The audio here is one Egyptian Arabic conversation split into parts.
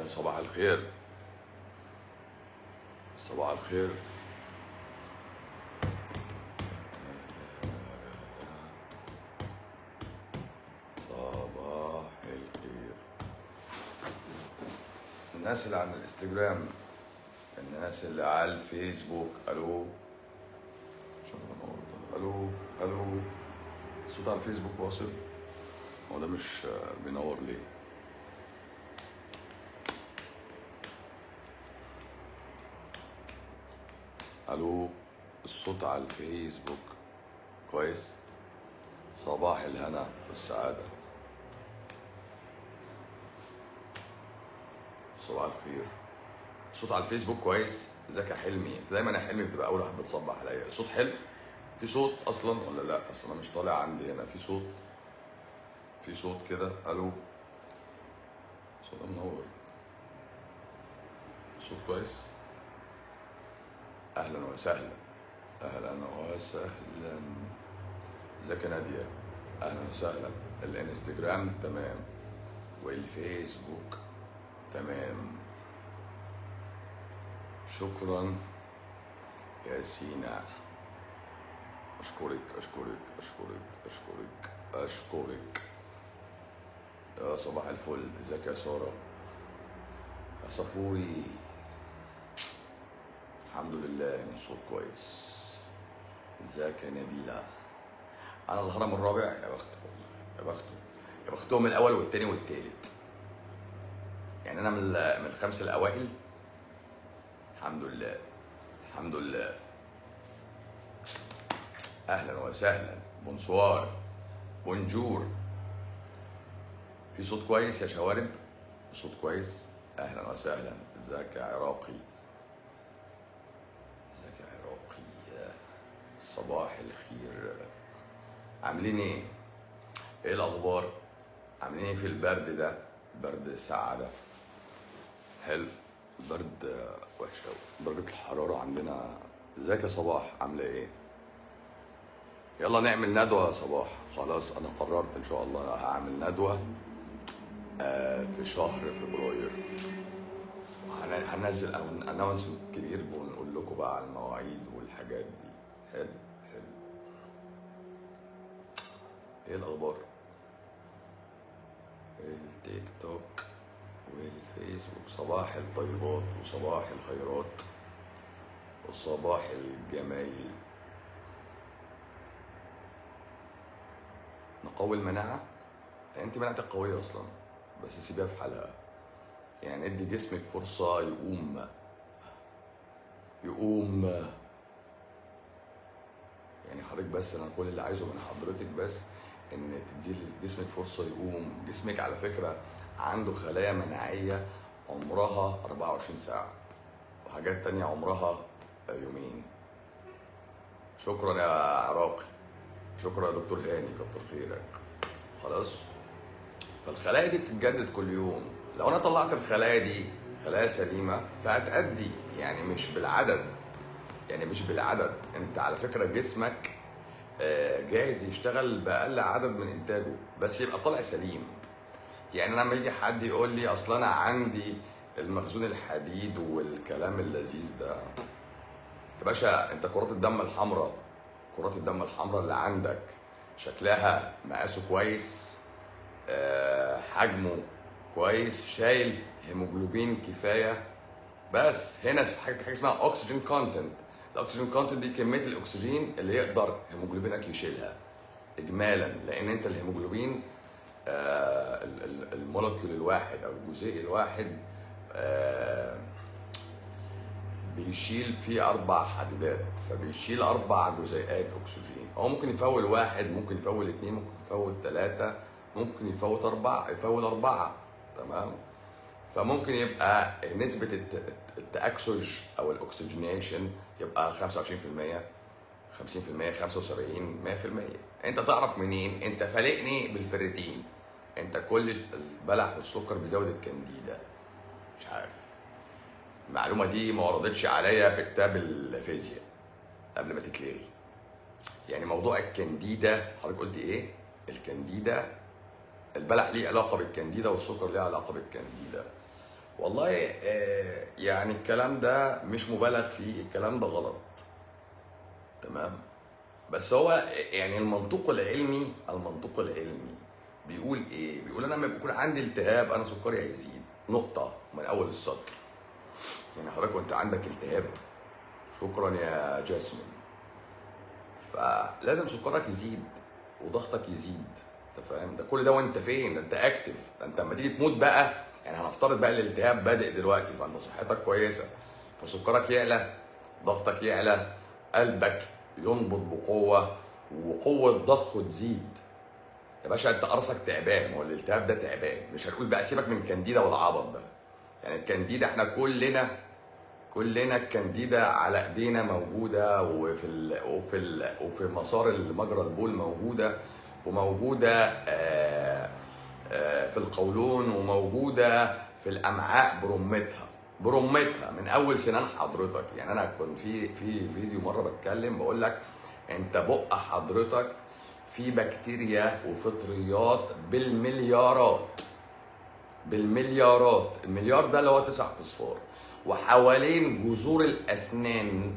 صباح الخير صباح الخير صباح الخير الناس اللي على الانستجرام الناس اللي على الفيسبوك الو عشان أنور ده. الو الو الصوت على الفيسبوك واصل هو ده مش آه، بينور ليه الو الصوت على الفيسبوك كويس صباح الهنا والسعادة صباح الخير الصوت على الفيسبوك كويس ازيك يا حلمي انت دايما يا حلمي بتبقى اول واحد بتصبح عليا الصوت حلو في صوت اصلا ولا لا اصلا مش طالع عندي هنا في صوت في صوت كده الو صوت منور الصوت كويس اهلا وسهلا اهلا وسهلا ازيك يا ناديه اهلا وسهلا الانستجرام تمام والفيسبوك تمام شكرا يا سينا اشكرك اشكرك اشكرك اشكرك اشكرك يا صباح الفل ازيك يا ساره يا صفوري الحمد لله ان الصوت كويس ازيك يا نبيله انا الهرم الرابع يا بخته يا بخته يا بختهم الاول والتاني والتالت يعني انا من ال- من الخمسه الاوائل الحمد لله الحمد لله اهلا وسهلا بونسوار بونجور في صوت كويس يا شوارب صوت كويس اهلا وسهلا ازيك يا عراقي ازيك يا عراقي صباح الخير عاملين ايه ايه الاخبار عاملين ايه في البرد ده برد ساعة ده حلو برد آه، وحش قوي درجة الحرارة عندنا ازيك يا صباح عاملة ايه يلا نعمل ندوة يا صباح خلاص انا قررت ان شاء الله هعمل ندوة آه، في شهر فبراير هن- هننزل انونسمنت كبير ونقول لكم بقى على المواعيد والحاجات دي حلو حلو ايه الاخبار التيك توك والفيسبوك صباح الطيبات وصباح الخيرات وصباح الجمايل نقوي المناعة انت مناعتك قوية اصلا بس سيبيها في حالها يعني ادي جسمك فرصة يقوم يقوم يعني حضرتك بس انا كل اللي عايزه من حضرتك بس ان تدي لجسمك فرصه يقوم جسمك على فكره عنده خلايا مناعيه عمرها 24 ساعه وحاجات تانية عمرها يومين شكرا يا عراقي شكرا يا دكتور هاني كتر خيرك خلاص فالخلايا دي بتتجدد كل يوم لو انا طلعت الخلايا دي خلايا سليمه فهتأدي يعني مش بالعدد يعني مش بالعدد انت على فكره جسمك آه، جاهز يشتغل باقل عدد من انتاجه بس يبقى طالع سليم يعني انا لما يجي حد يقول لي اصل انا عندي المخزون الحديد والكلام اللذيذ ده يا باشا انت كرات الدم الحمراء كرات الدم الحمراء اللي عندك شكلها مقاسه كويس آه، حجمه كويس شايل هيموجلوبين كفايه بس هنا حاجه حاجه اسمها اوكسجين كونتنت الاكسجين كونتنت دي كميه الاكسجين اللي يقدر هيموجلوبينك يشيلها اجمالا لان انت الهيموجلوبين آه ال- ال- المولكيول الواحد او الجزيء الواحد آه بيشيل فيه اربع حديدات فبيشيل اربع جزيئات اكسجين هو ممكن يفول واحد ممكن يفول اثنين ممكن يفول ثلاثه ممكن يفوت اربعه يفول اربعه تمام فممكن يبقى نسبة الت- التأكسج أو الأكسجينيشن يبقى 25% 50% 75 100% أنت تعرف منين؟ أنت فالقني بالفريتين أنت كل البلح والسكر بيزود الكنديدا مش عارف المعلومة دي ما وردتش عليا في كتاب الفيزياء قبل ما تتلغي يعني موضوع الكنديدا حضرتك قلت ايه؟ الكنديدا البلح ليه علاقة بالكنديدا والسكر ليه علاقة بالكنديدا والله آه، يعني الكلام ده مش مبالغ فيه الكلام ده غلط تمام بس هو يعني المنطوق العلمي المنطوق العلمي بيقول ايه بيقول انا لما بيكون عندي التهاب انا سكري هيزيد نقطه من اول السطر يعني حضرتك وانت عندك التهاب شكرا يا جاسمين فلازم سكرك يزيد وضغطك يزيد انت فاهم ده كل ده وانت فين ده انت اكتف ده انت لما تيجي تموت بقى يعني هنفترض بقى الالتهاب بادئ دلوقتي فانت صحتك كويسه فسكرك يعلى ضغطك يعلى قلبك ينبض بقوه وقوه ضخه تزيد يا باشا انت قرصك تعبان هو الالتهاب ده تعبان مش هنقول بقى سيبك من كانديدا والعبط ده يعني الكانديدا احنا كلنا كلنا الكانديدا على ايدينا موجوده وفي ال وفي ال وفي مسار مجرى البول موجوده وموجوده آه، آه، في القولون وموجوده في الامعاء برمتها برمتها من اول سنان حضرتك يعني انا كنت في في فيديو مره بتكلم بقول لك انت بق حضرتك في بكتيريا وفطريات بالمليارات بالمليارات المليار ده اللي هو تسع اصفار وحوالين جذور الاسنان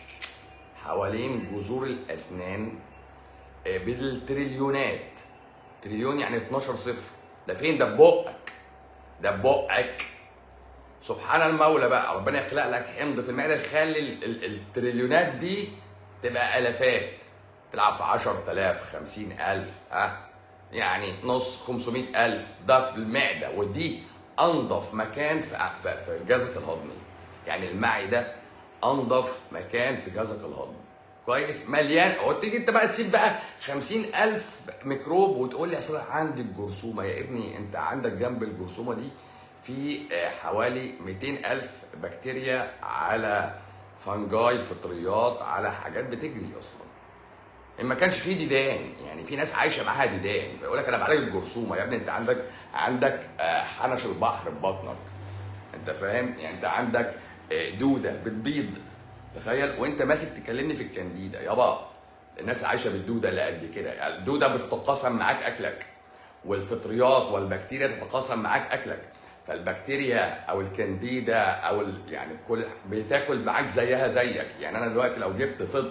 حوالين جذور الاسنان آه، بالتريليونات تريليون يعني 12 صفر ده فين ده ببقك ده ببقك سبحان المولى بقى ربنا يخلق لك حمض في المعده يخلي ال- ال- التريليونات دي تبقى الافات تلعب في 10000 50000 ها يعني نص 500000 ده في المعده ودي انضف مكان في في في جهازك الهضمي يعني المعي ده انضف مكان في جهازك الهضمي كويس مليان هو تيجي انت بقى تسيب بقى 50000 ميكروب وتقول لي اصل أنا عندي الجرثومه يا ابني انت عندك جنب الجرثومه دي في آه، حوالي 200000 بكتيريا على فنجاي فطريات على حاجات بتجري اصلا ان ما كانش فيه ديدان يعني في ناس عايشه معاها ديدان فيقول لك انا بعالج الجرثومه يا ابني انت عندك عندك آه، حنش البحر في بطنك انت فاهم يعني انت عندك آه، دوده بتبيض تخيل وانت ماسك تكلمني في الكانديدا يابا الناس عايشه بالدوده اللي قد كده يعني الدوده بتتقاسم معاك اكلك والفطريات والبكتيريا تتقاسم معاك اكلك فالبكتيريا او الكانديدا او ال- يعني كل بتاكل معاك زيها زيك يعني انا دلوقتي لو جبت فطر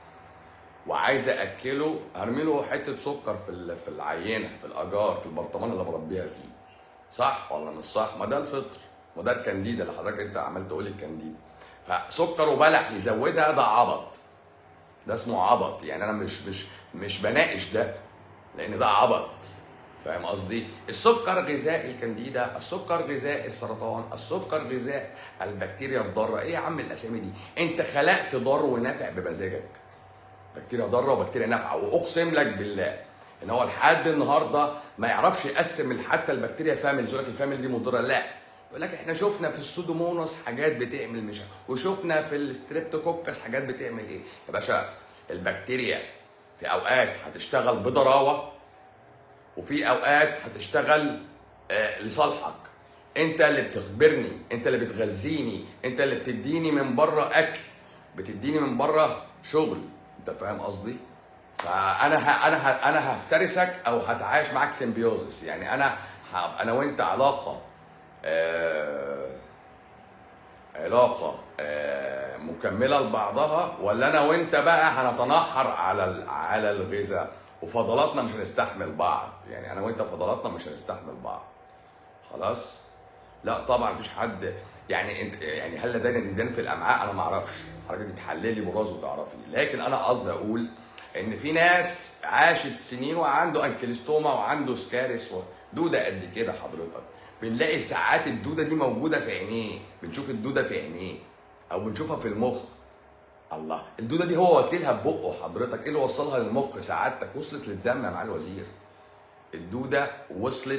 وعايز اكله هرمي له حته سكر في ال- في العينه في الاجار في البرطمان اللي بربيها فيه صح ولا مش صح ما ده الفطر وده الكانديدا اللي حضرتك انت عمال تقول الكانديدا فسكر وبلح يزودها ده عبط ده اسمه عبط يعني انا مش مش مش بناقش ده لان ده عبط فاهم قصدي السكر غذاء الكانديدا السكر غذاء السرطان السكر غذاء البكتيريا الضاره ايه يا عم الاسامي دي انت خلقت ضار ونافع بمزاجك بكتيريا ضاره وبكتيريا نافعه واقسم لك بالله ان هو لحد النهارده ما يعرفش يقسم حتى البكتيريا فاميلز يقول لك الفاميلي دي مضره لا يقول لك احنا شفنا في السودوموناس حاجات بتعمل مش وشفنا في الستريبتوكوكس حاجات بتعمل ايه يا باشا البكتيريا في اوقات هتشتغل بضراوه وفي اوقات هتشتغل آه، لصالحك انت اللي بتخبرني انت اللي بتغذيني انت اللي بتديني من بره اكل بتديني من بره شغل انت فاهم قصدي فانا ه... انا ه... انا هفترسك او هتعايش معاك سيمبيوزس يعني انا ه... انا وانت علاقه آه... علاقه آه... مكمله لبعضها ولا انا وانت بقى هنتنحر على ال... على الغذاء وفضلاتنا مش هنستحمل بعض يعني انا وانت فضلاتنا مش هنستحمل بعض خلاص لا طبعا مفيش حد يعني انت يعني هل لدينا ديدان في الامعاء انا ما اعرفش حضرتك تحللي براز وتعرفي لكن انا قصدي اقول ان في ناس عاشت سنين وعنده انكليستوما وعنده سكارس دوده قد كده حضرتك بنلاقي ساعات الدوده دي موجوده في عينيه بنشوف الدوده في عينيه او بنشوفها في المخ الله الدوده دي هو واكلها ببقه حضرتك ايه اللي وصلها للمخ سعادتك وصلت للدم يا معالي الوزير الدوده وصلت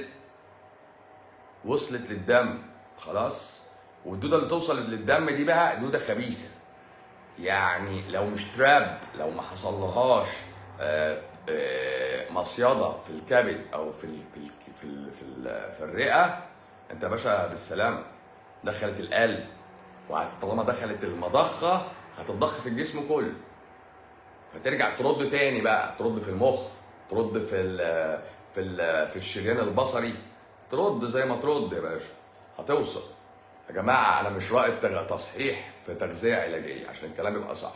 وصلت للدم خلاص والدوده اللي توصل للدم دي بقى دوده خبيثه يعني لو مش تراب لو ما حصلهاش آه، آه، مصيده في الكبد او في ال في ال في ال في, ال في الرئه انت يا باشا بالسلامه دخلت القلب وطالما دخلت المضخه هتتضخ في الجسم كله فترجع ترد تاني بقى ترد في المخ ترد في ال في ال في الشريان البصري ترد زي ما ترد يا باشا هتوصل يا جماعه انا مش رائد تغ- تصحيح في تغذيه علاجيه عشان الكلام يبقى صح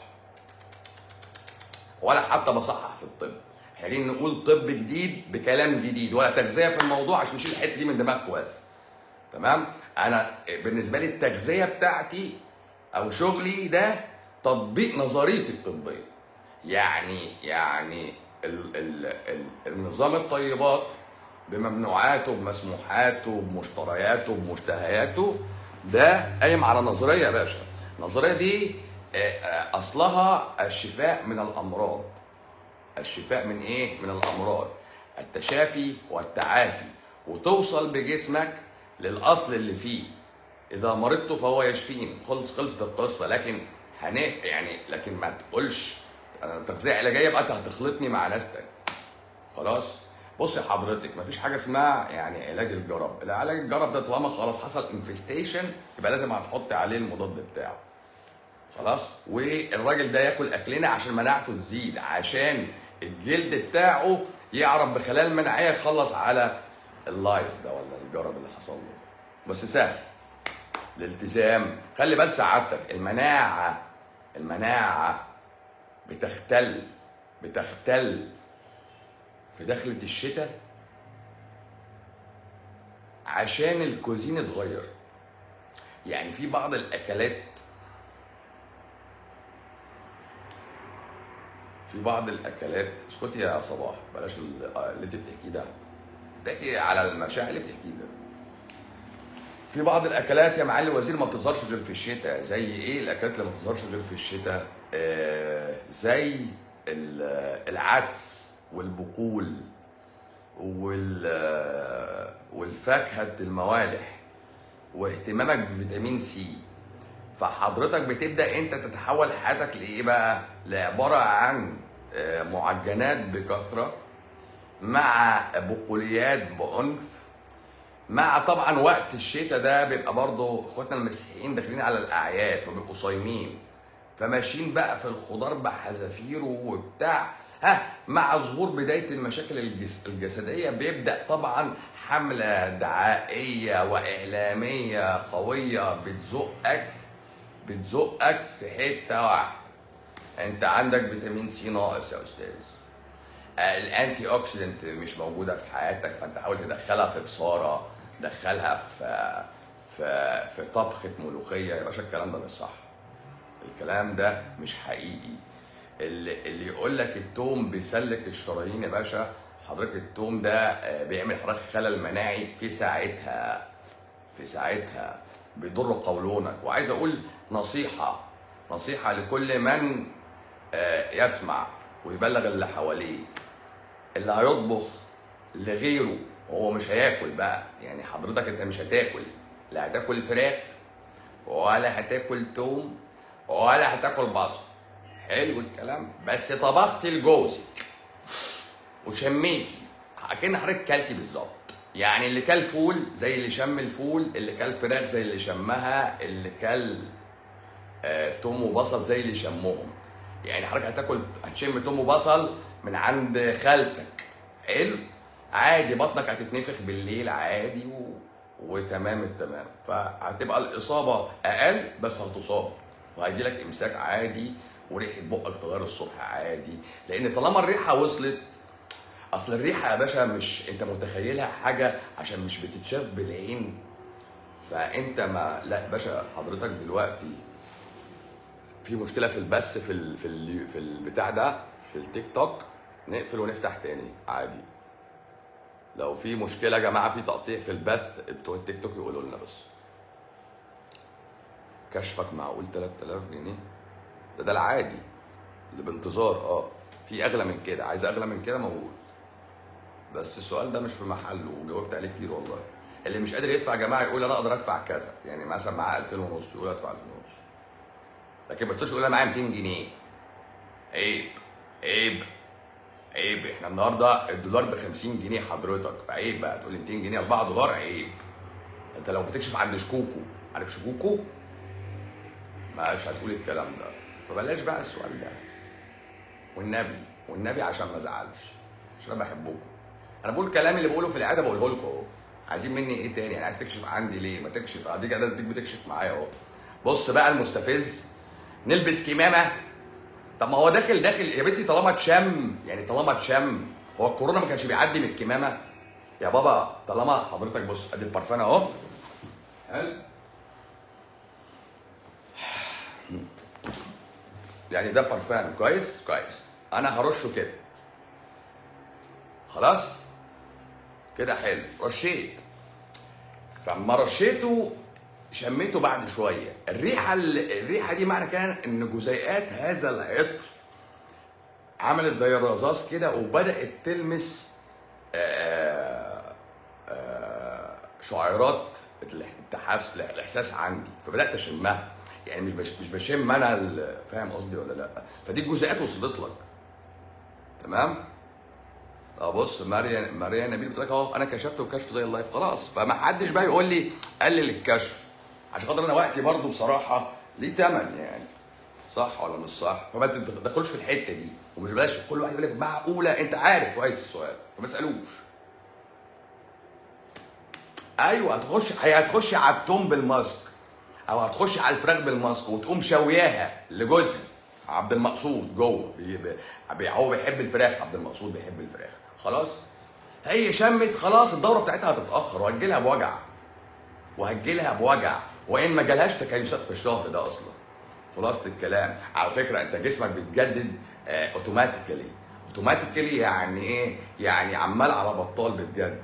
ولا حتى بصحح في الطب احنا جايين نقول طب جديد بكلام جديد ولا تغذيه في الموضوع عشان نشيل الحته دي من دماغكم بس تمام انا بالنسبه لي التغذيه بتاعتي او شغلي ده تطبيق نظريتي الطبيه يعني يعني ال ال ال النظام الطيبات بممنوعاته بمسموحاته بمشترياته بمشتهياته ده قايم على نظريه يا باشا النظريه دي آه، آه، اصلها الشفاء من الامراض الشفاء من ايه من الامراض التشافي والتعافي وتوصل بجسمك للاصل اللي فيه اذا مرضت فهو يشفين خلص خلصت القصه لكن هنه يعني لكن ما تقولش أنا تغذيه علاجيه يبقى انت هتخلطني مع ناس تاني خلاص بص يا حضرتك مفيش حاجه اسمها يعني علاج الجرب العلاج الجرب ده طالما خلاص حصل انفستيشن يبقى لازم هتحط عليه المضاد بتاعه خلاص والراجل ده ياكل اكلنا عشان مناعته تزيد عشان الجلد بتاعه يعرف بخلايا المناعيه يخلص على اللايس ده ولا الجرب اللي حصل له بس سهل الالتزام خلي بال سعادتك المناعه المناعه بتختل بتختل في دخلة الشتاء عشان الكوزين اتغير يعني في بعض الاكلات في بعض الاكلات اسكتي يا صباح بلاش ال- اللي انت بتحكيه ده بتحكي على المشاعر اللي بتحكيه ده في بعض الاكلات يا معالي الوزير ما بتظهرش غير في الشتاء زي ايه الاكلات اللي ما بتظهرش غير في الشتاء آه زي ال- العدس والبقول وال آه، والفاكهه الموالح واهتمامك بفيتامين سي فحضرتك بتبدا انت تتحول حياتك لايه بقى لعباره عن آه، معجنات بكثره مع بقوليات بعنف مع طبعا وقت الشتاء ده بيبقى برضه اخواتنا المسيحيين داخلين على الاعياد فبيبقوا صايمين فماشيين بقى في الخضار بحذافيره وبتاع ها مع ظهور بدايه المشاكل الجس الجسديه بيبدا طبعا حمله دعائيه واعلاميه قويه بتزقك بتزقك في حته واحده انت عندك فيتامين سي ناقص يا استاذ الانتي اوكسيدنت مش موجوده في حياتك فانت حاول تدخلها في بصاره دخلها في في في طبخه ملوخيه يا باشا الكلام ده مش صح الكلام ده مش حقيقي اللي, اللي يقول لك التوم بيسلك الشرايين يا باشا حضرتك التوم ده آه، بيعمل حضرتك خلل مناعي في ساعتها في ساعتها بيضر قولونك وعايز اقول نصيحه نصيحه لكل من آه، يسمع ويبلغ اللي حواليه اللي هيطبخ لغيره هو مش هياكل بقى يعني حضرتك انت مش هتاكل لا هتاكل فراخ ولا هتاكل توم ولا هتاكل بصل حلو الكلام بس طبخت لجوزك وشميتي اكن حضرتك كلتي بالظبط يعني اللي كل فول زي اللي شم الفول اللي كل فراخ زي اللي شمها اللي كل آه، توم وبصل زي اللي شمهم يعني حضرتك هتاكل هتشم توم وبصل من عند خالتك حلو عادي بطنك هتتنفخ بالليل عادي و... وتمام التمام فهتبقى الاصابه اقل بس هتصاب وهيجي لك امساك عادي وريحه بقك تغير الصبح عادي لان طالما الريحه وصلت اصل الريحه يا باشا مش انت متخيلها حاجه عشان مش بتتشاف بالعين فانت ما لا باشا حضرتك دلوقتي في مشكله في البث في ال... في ال... في البتاع ده في التيك توك نقفل ونفتح تاني عادي لو في مشكله يا جماعه في تقطيع في البث بتوع التيك توك يقولوا لنا بس كشفك معقول 3000 جنيه ده ده العادي اللي بانتظار اه في اغلى من كده عايز اغلى من كده موجود بس السؤال ده مش في محله وجاوبت عليه كتير والله اللي مش قادر يدفع يا جماعه يقول انا اقدر ادفع كذا يعني مثلا معاه 2000 ونص يقول ادفع 2000 ونص لكن ما تقولش يقول انا معايا 200 جنيه عيب عيب عيب احنا النهارده الدولار ب 50 جنيه حضرتك فعيب بقى تقول لي 200 جنيه 4 دولار عيب انت لو بتكشف عند شكوكو عارف شكوكو مش هتقول الكلام ده فبلاش بقى السؤال ده والنبي والنبي عشان ما ازعلش عشان انا بحبكم انا بقول الكلام اللي بقوله في العاده بقوله لكم اهو عايزين مني ايه تاني يعني عايز تكشف عندي ليه ما تكشف اديك انا اديك بتكشف معايا اهو بص بقى المستفز نلبس كمامه طب ما هو داخل داخل يا بنتي طالما اتشم يعني طالما اتشم هو الكورونا ما كانش بيعدي من الكمامه يا بابا طالما حضرتك بص ادي البرفان اهو حلو يعني ده برفان كويس كويس انا هرشه كده خلاص كده حلو رشيت فلما رشيته شميته بعد شويه الريحه ال- الريحه دي معنى كده ان جزيئات هذا العطر عملت زي الرذاذ كده وبدات تلمس آه، آه، شعيرات التحس الاحساس عندي فبدات اشمها يعني مش بش- مش بشم انا ال- فاهم قصدي ولا لا فدي الجزيئات وصلت لك تمام اه بص ماريا ماريا نبيل بتقول لك اهو انا كشفت وكشف زي اللايف خلاص فما حدش بقى يقول لي قلل الكشف عشان خاطر انا وقتي برضو بصراحه ليه ثمن يعني صح ولا مش صح فما تدخلوش في الحته دي ومش بلاش كل واحد يقول لك معقوله انت عارف كويس السؤال فما تسالوش ايوه هتخش هي هتخش على التوم بالماسك او هتخش على الفراخ بالماسك وتقوم شوياها لجوزها عبد المقصود جوه بي بي هو بيحب الفراخ عبد المقصود بيحب الفراخ خلاص هي شمت خلاص الدوره بتاعتها هتتاخر وهتجيلها بوجع وهتجيلها بوجع وان ما جالهاش تكيسات في الشهر ده اصلا خلاصه الكلام على فكره انت جسمك بيتجدد اوتوماتيكالي اوتوماتيكالي يعني ايه يعني عمال على بطال بتجدد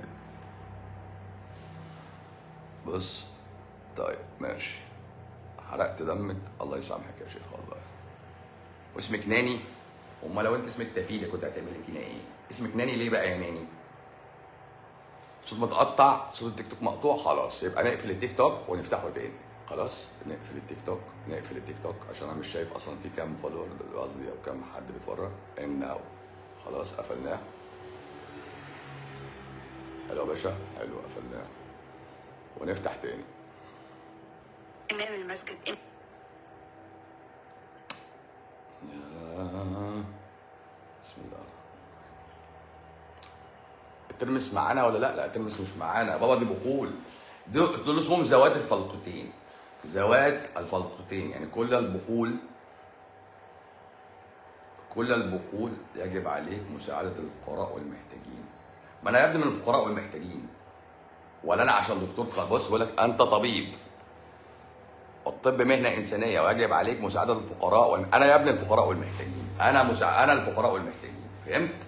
بص طيب ماشي حرقت دمك الله يسامحك يا شيخ والله واسمك ناني امال لو انت اسمك تفيده كنت هتعملي فينا ايه اسمك ناني ليه بقى يا ناني صوت متقطع صوت التيك توك مقطوع خلاص يبقى نقفل التيك توك ونفتحه تاني خلاص نقفل التيك توك نقفل التيك توك عشان انا مش شايف اصلا في كام فولور قصدي او كام حد بيتفرج ان ناو خلاص قفلناه حلو يا باشا حلو قفلناه ونفتح تاني إمام المسجد يا- بسم الله الترمس معانا ولا لا؟ لا الترمس مش معانا بابا دي بقول دول دول اسمهم ذوات الفلقتين ذوات الفلقتين يعني كل البقول كل البقول يجب عليك مساعدة الفقراء والمحتاجين ما انا يا ابني من الفقراء والمحتاجين ولا انا عشان دكتور خ- بص بقول لك انت طبيب الطب مهنه انسانيه ويجب عليك مساعده الفقراء والم... انا يا ابني الفقراء والمحتاجين انا مسا... انا الفقراء والمحتاجين فهمت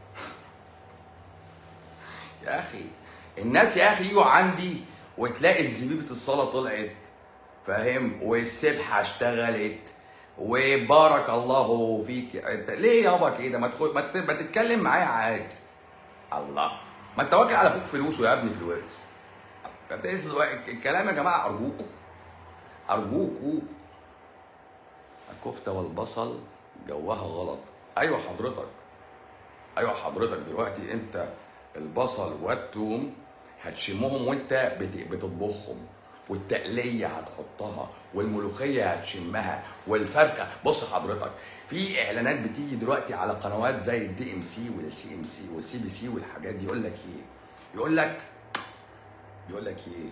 يا اخي الناس يا اخي يجوا عندي وتلاقي الزبيبه الصلاه طلعت فاهم والسبحه اشتغلت وبارك الله فيك انت ليه يابا كده ما تخش ما, ت... ما تتكلم معايا عادي الله ما انت واكل على فوق فلوسه يا ابني في الورث انت إيه الكلام يا جماعه ارجوكم ارجوكوا الكفته والبصل جوها غلط ايوه حضرتك ايوه حضرتك دلوقتي انت البصل والثوم هتشمهم وانت بت- بتطبخهم والتقليه هتحطها والملوخيه هتشمها والفرخه بص حضرتك في اعلانات بتيجي دلوقتي على قنوات زي الدي ام سي والسي ام سي والسي بي سي والحاجات دي يقول لك ايه يقول لك يقول لك ايه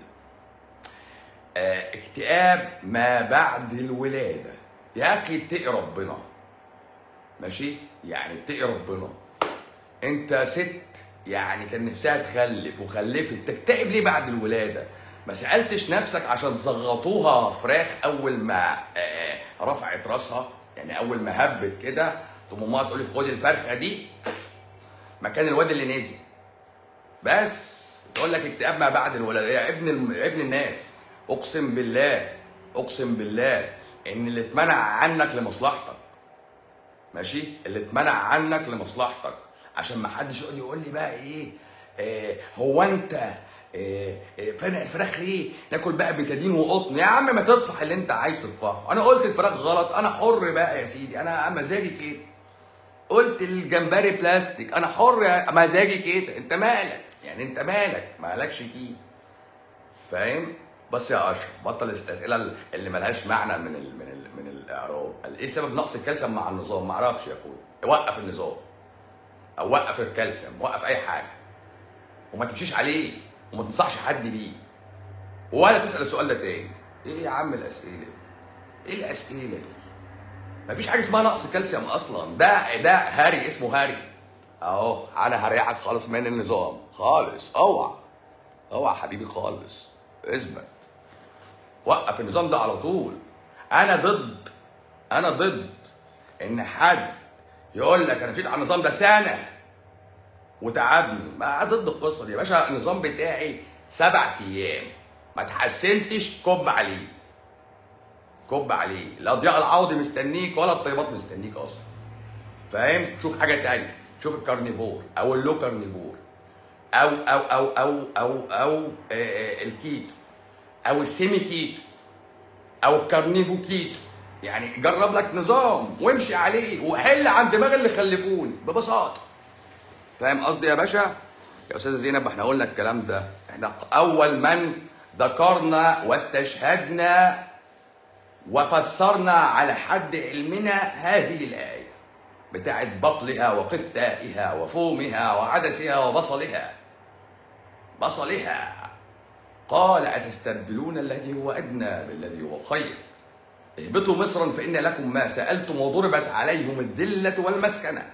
آه، اكتئاب ما بعد الولادة يا أخي اتقي ربنا ماشي يعني اتقي ربنا انت ست يعني كان نفسها تخلف وخلفت تكتئب ليه بعد الولادة ما سألتش نفسك عشان زغطوها فراخ أول ما آه، رفعت راسها يعني أول ما هبت كده تقوم أمها تقول لك خدي الفرخة دي مكان الواد اللي نزل بس تقول لك اكتئاب ما بعد الولاده يا ابن الم... ابن الناس اقسم بالله اقسم بالله ان اللي اتمنع عنك لمصلحتك ماشي اللي اتمنع عنك لمصلحتك عشان ما حدش يقعد يقول لي بقى ايه آه هو انت آه آه، فين الفراخ ليه؟ ناكل بقى بتادين وقطن يا عم ما تطفح اللي انت عايز تطفحه، انا قلت الفراخ غلط انا حر بقى يا سيدي انا مزاجي كده. قلت الجمبري بلاستيك انا حر يا- مزاجي كده انت مالك يعني انت مالك مالكش فيه فاهم بس يا اشرف بطل الاسئله اللي ملهاش معنى من ال من ال من الاعراب قال ايه سبب نقص الكالسيوم مع النظام ما اعرفش يا اخويا وقف النظام او وقف الكالسيوم وقف اي حاجه وما تمشيش عليه وما تنصحش حد بيه ولا تسال السؤال ده تاني ايه يا عم الاسئله دي؟ ايه الاسئله دي مفيش حاجه اسمها نقص كالسيوم اصلا ده ده هاري اسمه هاري اهو انا هريحك خالص من النظام خالص اوعى اوعى حبيبي خالص اثبت وقف النظام ده على طول انا ضد انا ضد ان حد يقول لك انا مشيت على النظام ده سنه وتعبني ما ضد القصه دي يا باشا النظام بتاعي سبع ايام ما تحسنتش كب عليه كب عليه لا ضياء العوضي مستنيك ولا الطيبات مستنيك اصلا فاهم شوف حاجه تانية شوف الكارنيفور او اللو كارنيفور او او او او او او آه، آه، الكيتو او السيمي كيتو او الكارنيفو كيتو يعني جرب لك نظام وامشي عليه وحل عن دماغ اللي خلفوني ببساطه فاهم قصدي يا باشا يا استاذه زينب احنا قلنا الكلام ده احنا اول من ذكرنا واستشهدنا وفسرنا على حد علمنا هذه الآية بتاعت بطلها وقثائها وفومها وعدسها وبصلها بصلها قال أتستبدلون الذي هو أدنى بالذي هو خير اهبطوا مصرا فإن لكم ما سألتم وضربت عليهم الذلة والمسكنة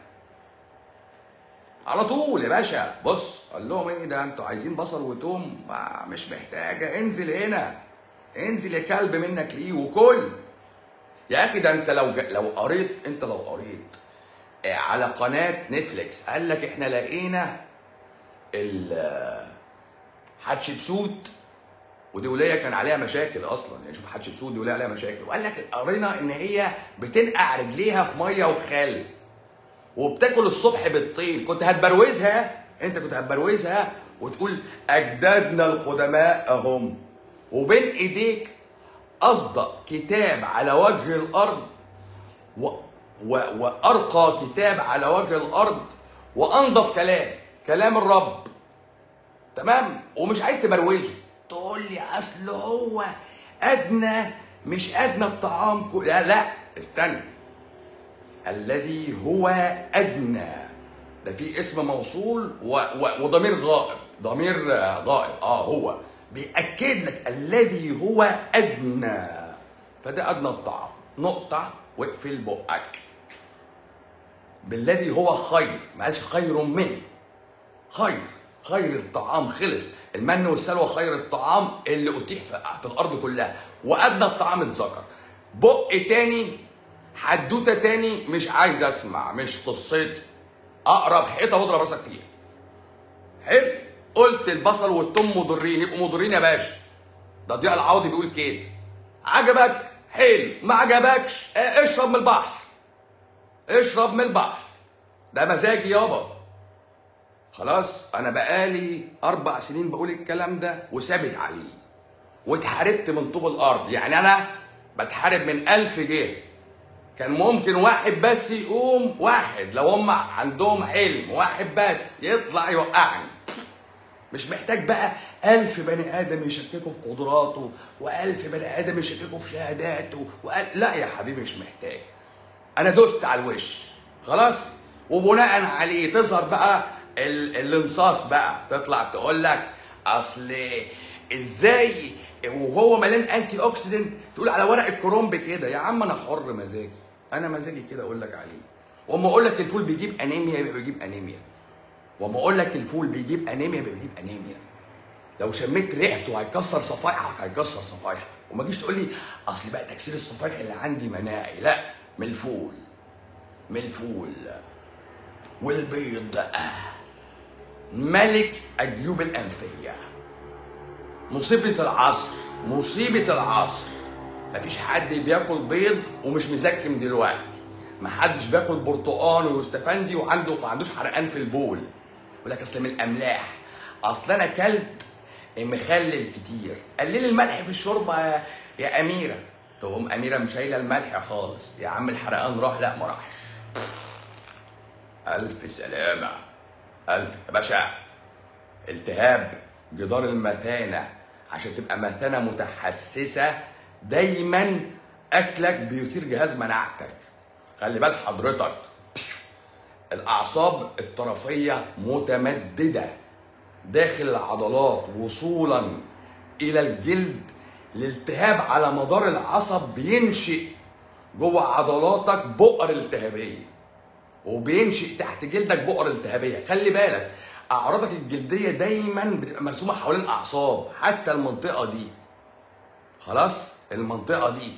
على طول يا باشا بص قال لهم ايه ده انتوا عايزين بصل وتوم ما مش محتاجه انزل هنا انزل يا كلب منك ليه وكل يا اخي ده انت لو ج- لو قريت انت لو قريت آه، على قناه نتفليكس قال لك احنا لقينا ال آه، حتشبسوت ودي ولايه كان عليها مشاكل اصلا يعني شوف حتشبسوت دي ولايه عليها مشاكل وقال لك قرينا ان هي بتنقع رجليها في ميه وخل وبتاكل الصبح بالطين كنت هتبروزها انت كنت هتبروزها وتقول اجدادنا القدماء اهم وبين ايديك اصدق كتاب على وجه الارض و... و... وارقى كتاب على وجه الارض وانضف كلام كلام الرب تمام ومش عايز تبروزه تقول لي اصل هو ادنى مش ادنى الطعام كو... لا لا استنى الذي هو ادنى ده في اسم موصول و... و... وضمير غائب ضمير آه، غائب اه هو بيأكد لك الذي هو ادنى فده ادنى الطعام نقطة واقفل بقك بالذي هو خير ما قالش خير منه خير خير الطعام خلص المن والسلوى خير الطعام اللي اتيح في في الارض كلها وادنى الطعام اتذكر بق تاني حدوته تاني مش عايز اسمع مش قصتي اقرب حيطه واضرب راسك فيها حلو قلت البصل والثوم مضرين يبقوا مضرين يا باشا ده ضياء العوضي بيقول كده عجبك حلو ما عجبكش اه، اشرب من البحر اشرب من البحر ده مزاجي يابا خلاص انا بقالي اربع سنين بقول الكلام ده وثابت عليه واتحاربت من طوب الارض يعني انا بتحارب من ألف جهه كان ممكن واحد بس يقوم واحد لو هم عندهم حلم واحد بس يطلع يوقعني مش محتاج بقى ألف بني آدم يشككوا في قدراته وألف بني آدم يشككوا في شهاداته وأل... لا يا حبيبي مش محتاج أنا دوست على الوش خلاص وبناء عليه تظهر بقى ال... الانصاص بقى تطلع تقول لك أصل إزاي وهو مليان انتي اوكسيدنت تقول على ورق الكرنب كده يا عم انا حر مزاجي انا مزاجي كده اقول لك عليه واما اقول لك الفول بيجيب انيميا يبقى بيجيب انيميا واما اقول لك الفول بيجيب انيميا يبقى بيجيب انيميا لو شميت ريحته هيكسر صفايحك هيكسر صفايحك وما تجيش تقول لي اصل بقى تكسير الصفايح اللي عندي مناعي لا من الفول من الفول والبيض آه. ملك الجيوب الانفيه مصيبه العصر مصيبه العصر مفيش حد بياكل بيض ومش مزكم دلوقتي محدش بياكل برتقان ويستفندي وعنده ما عندوش حرقان في البول يقول لك اصل من الاملاح اصل انا كلت مخلل كتير قلل الملح في الشوربه يا- يا اميره تقوم اميره مش شايله الملح خالص يا عم الحرقان راح لا ما راحش الف سلامه الف يا باشا التهاب جدار المثانه عشان تبقى مثانه متحسسه دايما اكلك بيثير جهاز مناعتك خلي بال حضرتك الاعصاب الطرفيه متمدده داخل العضلات وصولا الى الجلد الالتهاب على مدار العصب بينشئ جوه عضلاتك بؤر التهابيه وبينشئ تحت جلدك بؤر التهابيه خلي بالك اعراضك الجلديه دايما بتبقى مرسومه حوالين اعصاب حتى المنطقه دي خلاص المنطقه دي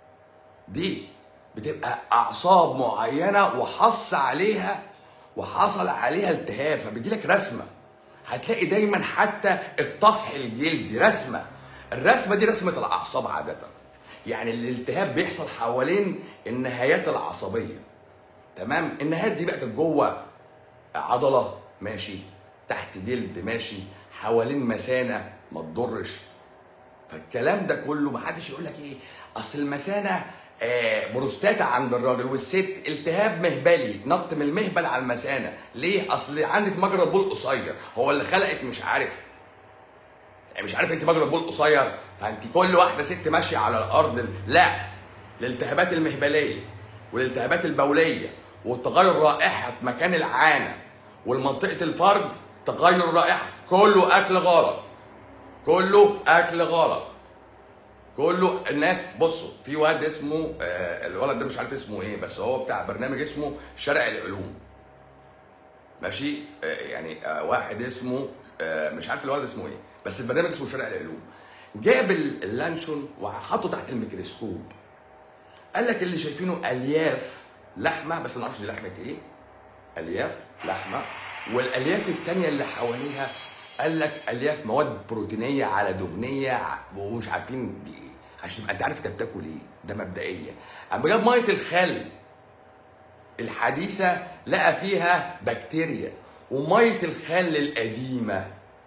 دي بتبقى اعصاب معينه وحص عليها وحصل عليها التهاب فبيجيلك رسمه هتلاقي دايما حتى الطفح الجلدي رسمه الرسمه دي رسمه الاعصاب عاده يعني الالتهاب بيحصل حوالين النهايات العصبيه تمام النهايات دي بقى كانت جوه عضله ماشي تحت جلد ماشي حوالين مثانه ما تضرش فالكلام ده كله ما حدش يقول لك ايه اصل المثانه آه، بروستاتا عند الراجل والست التهاب مهبلي نط من المهبل على المثانه ليه اصل عندك مجرى البول قصير هو اللي خلقك مش عارف يعني مش عارف انت مجرى البول قصير فانت كل واحده ست ماشيه على الارض لا الالتهابات المهبليه والالتهابات البوليه وتغير رائحه مكان العانه والمنطقه الفرج تغير رائحه كله اكل غلط كله اكل غلط كله الناس بصوا في واد اسمه آه الولد ده مش عارف اسمه ايه بس هو بتاع برنامج اسمه شارع العلوم ماشي آه يعني آه واحد اسمه آه مش عارف الولد اسمه ايه بس البرنامج اسمه شارع العلوم جاب ال- اللانشون وحطه تحت الميكروسكوب قال لك اللي شايفينه الياف لحمه بس ما نعرفش دي لحمه ايه الياف لحمه والالياف التانية اللي حواليها قال لك الياف مواد بروتينيه على دهنيه ع- ومش عارفين دي ايه عشان تبقى انت عارف انت بتاكل ايه ده مبدئيا اما جاب ميه الخل الحديثه لقى فيها بكتيريا وميه الخل القديمه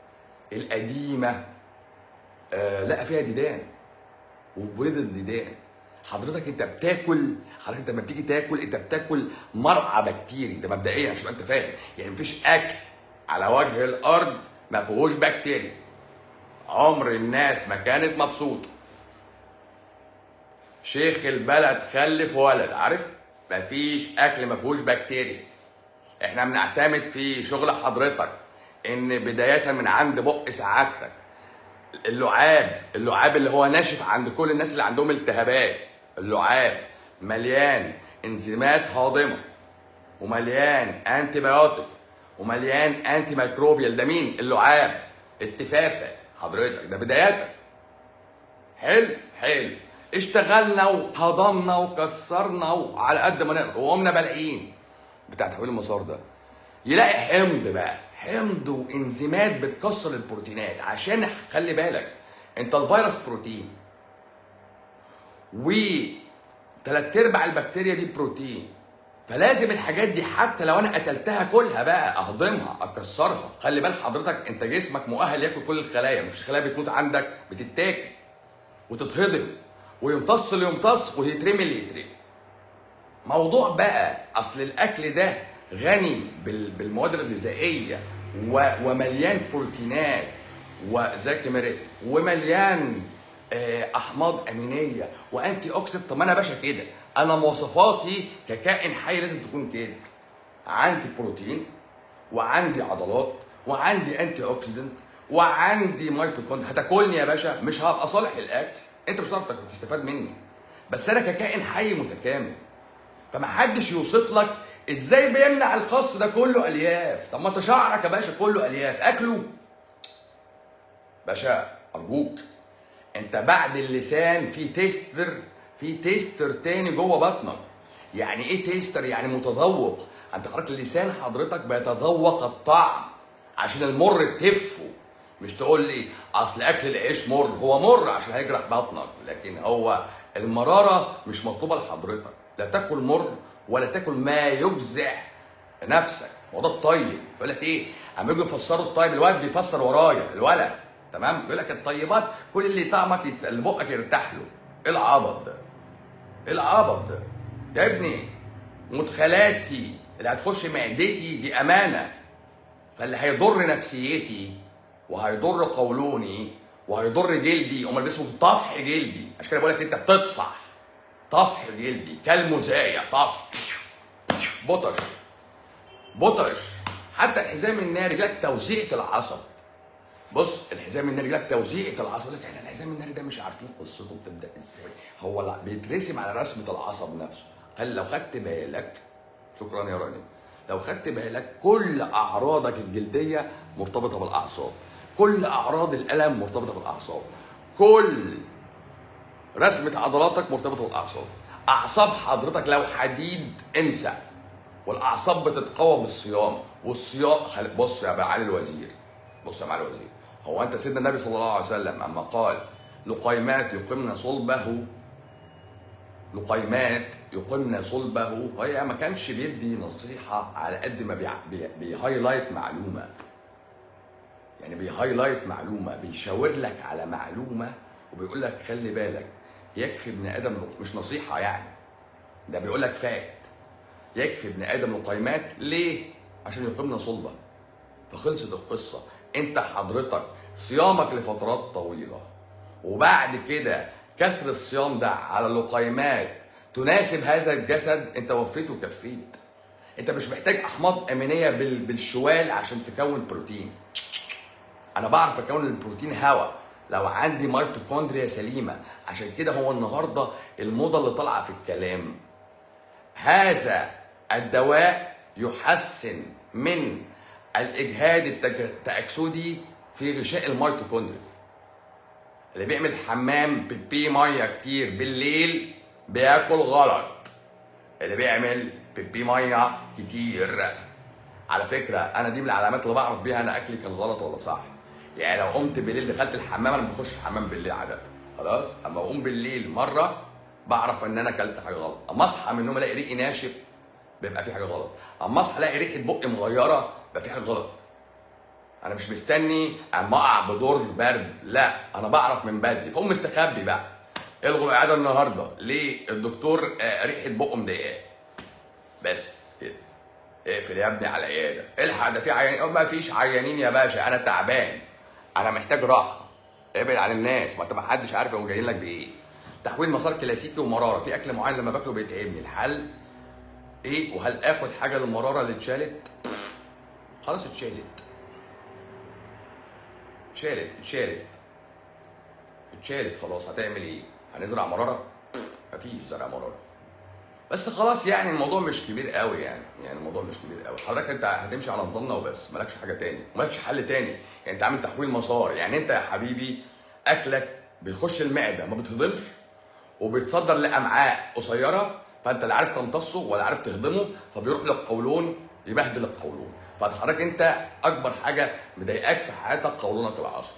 القديمه آه لقى فيها ديدان وبيض الديدان حضرتك انت بتاكل حضرتك انت لما بتيجي تاكل انت بتاكل مرعى بكتيري ده مبدئيا عشان انت فاهم يعني مفيش اكل على وجه الارض ما فيهوش بكتيريا عمر الناس ما كانت مبسوطه شيخ البلد خلف ولد عارف مفيش اكل ما فيهوش بكتيريا احنا بنعتمد في شغل حضرتك ان بدايه من عند بق سعادتك اللعاب اللعاب اللي هو ناشف عند كل الناس اللي عندهم التهابات اللعاب مليان انزيمات هاضمه ومليان انتي بايوتيك ومليان انتي ميكروبيال ده مين اللعاب التفافه حضرتك ده بدايتك حلو حلو اشتغلنا وهضمنا وكسرنا وعلى قد ما نقدر وقمنا بالعين بتاع تحويل المسار ده يلاقي حمض بقى حمض وانزيمات بتكسر البروتينات عشان خلي بالك انت الفيروس بروتين و تلات ارباع البكتيريا دي بروتين فلازم الحاجات دي حتى لو انا قتلتها كلها بقى اهضمها اكسرها خلي بال حضرتك انت جسمك مؤهل ياكل كل الخلايا مش الخلايا بتموت عندك بتتاكل وتتهضم ويمتص اللي يمتص ويترمي اللي يترمي موضوع بقى اصل الاكل ده غني بال- بالمواد الغذائيه و- ومليان بروتينات وزي مريت ومليان آه، احماض امينيه وانتي اوكسيد طب ما انا باشا كده انا مواصفاتي ككائن حي لازم تكون كده عندي بروتين وعندي عضلات وعندي انتي اوكسيدنت وعندي ميتوكوندريا هتاكلني يا باشا مش هبقى صالح الاكل انت مش هتعرف تاكل- تستفاد مني بس انا ككائن حي متكامل فمحدش يوصف لك ازاي بيمنع الخس ده كله الياف طب ما انت شعرك يا باشا كله الياف اكله باشا ارجوك انت بعد اللسان في تيستر في تيستر تاني جوه بطنك يعني ايه تيستر يعني متذوق انت حضرتك اللسان حضرتك بيتذوق الطعم عشان المر تفه مش تقول لي اصل اكل العيش مر هو مر عشان هيجرح بطنك لكن هو المراره مش مطلوبه لحضرتك لا تاكل مر ولا تاكل ما يجزع نفسك وده الطيب يقول لك ايه اما يجوا يفسروا الطيب الواد بيفسر ورايا الولد تمام بيقول لك الطيبات كل اللي طعمك يست... اللي بقك يرتاح له ايه العبط ده ايه العبط ده يا ابني مدخلاتي اللي هتخش معدتي دي امانه فاللي هيضر نفسيتي وهيضر قولوني وهيضر جلدي امال اسمه طفح جلدي عشان كده بقول لك انت بتطفح طفح جلدي كالمزايا طفح بطش بطش حتى الحزام الناري لك توزيعة العصب بص الحزام الناري لك توزيعة العصب لك احنا الحزام الناري ده مش عارفين قصته بتبدا ازاي هو لا بيترسم على رسمه العصب نفسه قال لو خدت بالك شكرا يا راني لو خدت بالك كل اعراضك الجلديه مرتبطه بالاعصاب كل اعراض الالم مرتبطه بالاعصاب كل رسمه عضلاتك مرتبطه بالاعصاب اعصاب حضرتك لو حديد انسى والاعصاب بتتقوى بالصيام والصيام خل- بص يا معالي الوزير بص يا معالي الوزير هو انت سيدنا النبي صلى الله عليه وسلم اما قال لقيمات يقمن صلبه لقيمات يقمن صلبه هي ما كانش بيدي نصيحه على قد ما بي- بي- بيهايلايت معلومه يعني بيهايلايت معلومه بيشاور لك على معلومه وبيقول لك خلي بالك يكفي ابن ادم مش نصيحه يعني ده بيقول لك فاكت يكفي ابن ادم لقيمات ليه؟ عشان يقيمنا صلبه فخلصت القصه انت حضرتك صيامك لفترات طويله وبعد كده كسر الصيام ده على لقيمات تناسب هذا الجسد انت وفيت وكفيت انت مش محتاج احماض امينيه بال- بالشوال عشان تكون بروتين انا بعرف اكون البروتين هواء لو عندي ميتوكوندريا سليمه عشان كده هو النهارده الموضه اللي طالعه في الكلام هذا الدواء يحسن من الاجهاد التج- التاكسدي في غشاء الميتوكوندريا اللي بيعمل حمام بيبي ميه كتير بالليل بياكل غلط اللي بيعمل بيبي ميه كتير على فكره انا دي من العلامات اللي بعرف بيها انا اكلي كان غلط ولا صح يعني لو قمت بالليل دخلت الحمام انا ما بخش الحمام بالليل عاده خلاص اما اقوم بالليل مره بعرف ان انا اكلت حاجه غلط اما اصحى من النوم الاقي ريقي ناشف بيبقى في حاجه غلط اما اصحى الاقي ريحه بقي مغيره بيبقى في حاجه غلط انا مش مستني اما اقع بدور برد لا انا بعرف من بدري فاقوم مستخبي بقى الغوا العياده النهارده ليه الدكتور آه، ريحه بقه مضايقاه بس كده اقفل يا ابني على العياده الحق ده في عيانين ما فيش عيانين يا باشا انا تعبان انا محتاج راحه ابعد عن الناس ما انت ما حدش عارف هو جاي لك بايه تحويل مسار كلاسيكي ومراره في اكل معين لما باكله بيتعبني الحل ايه وهل اخد حاجه للمراره اللي اتشالت خلاص اتشالت اتشالت اتشالت اتشالت خلاص هتعمل ايه هنزرع مراره مفيش زرع مراره بس خلاص يعني الموضوع مش كبير قوي يعني يعني الموضوع مش كبير قوي حضرتك انت هتمشي على نظامنا وبس مالكش حاجه تاني مالكش حل تاني يعني انت عامل تحويل مسار يعني انت يا حبيبي اكلك بيخش المعده ما بتهضمش وبيتصدر لامعاء قصيره فانت لا عارف تمتصه ولا عارف تهضمه فبيروح للقولون يبهدل القولون فحضرتك انت اكبر حاجه مضايقاك في حياتك قولونك العصبي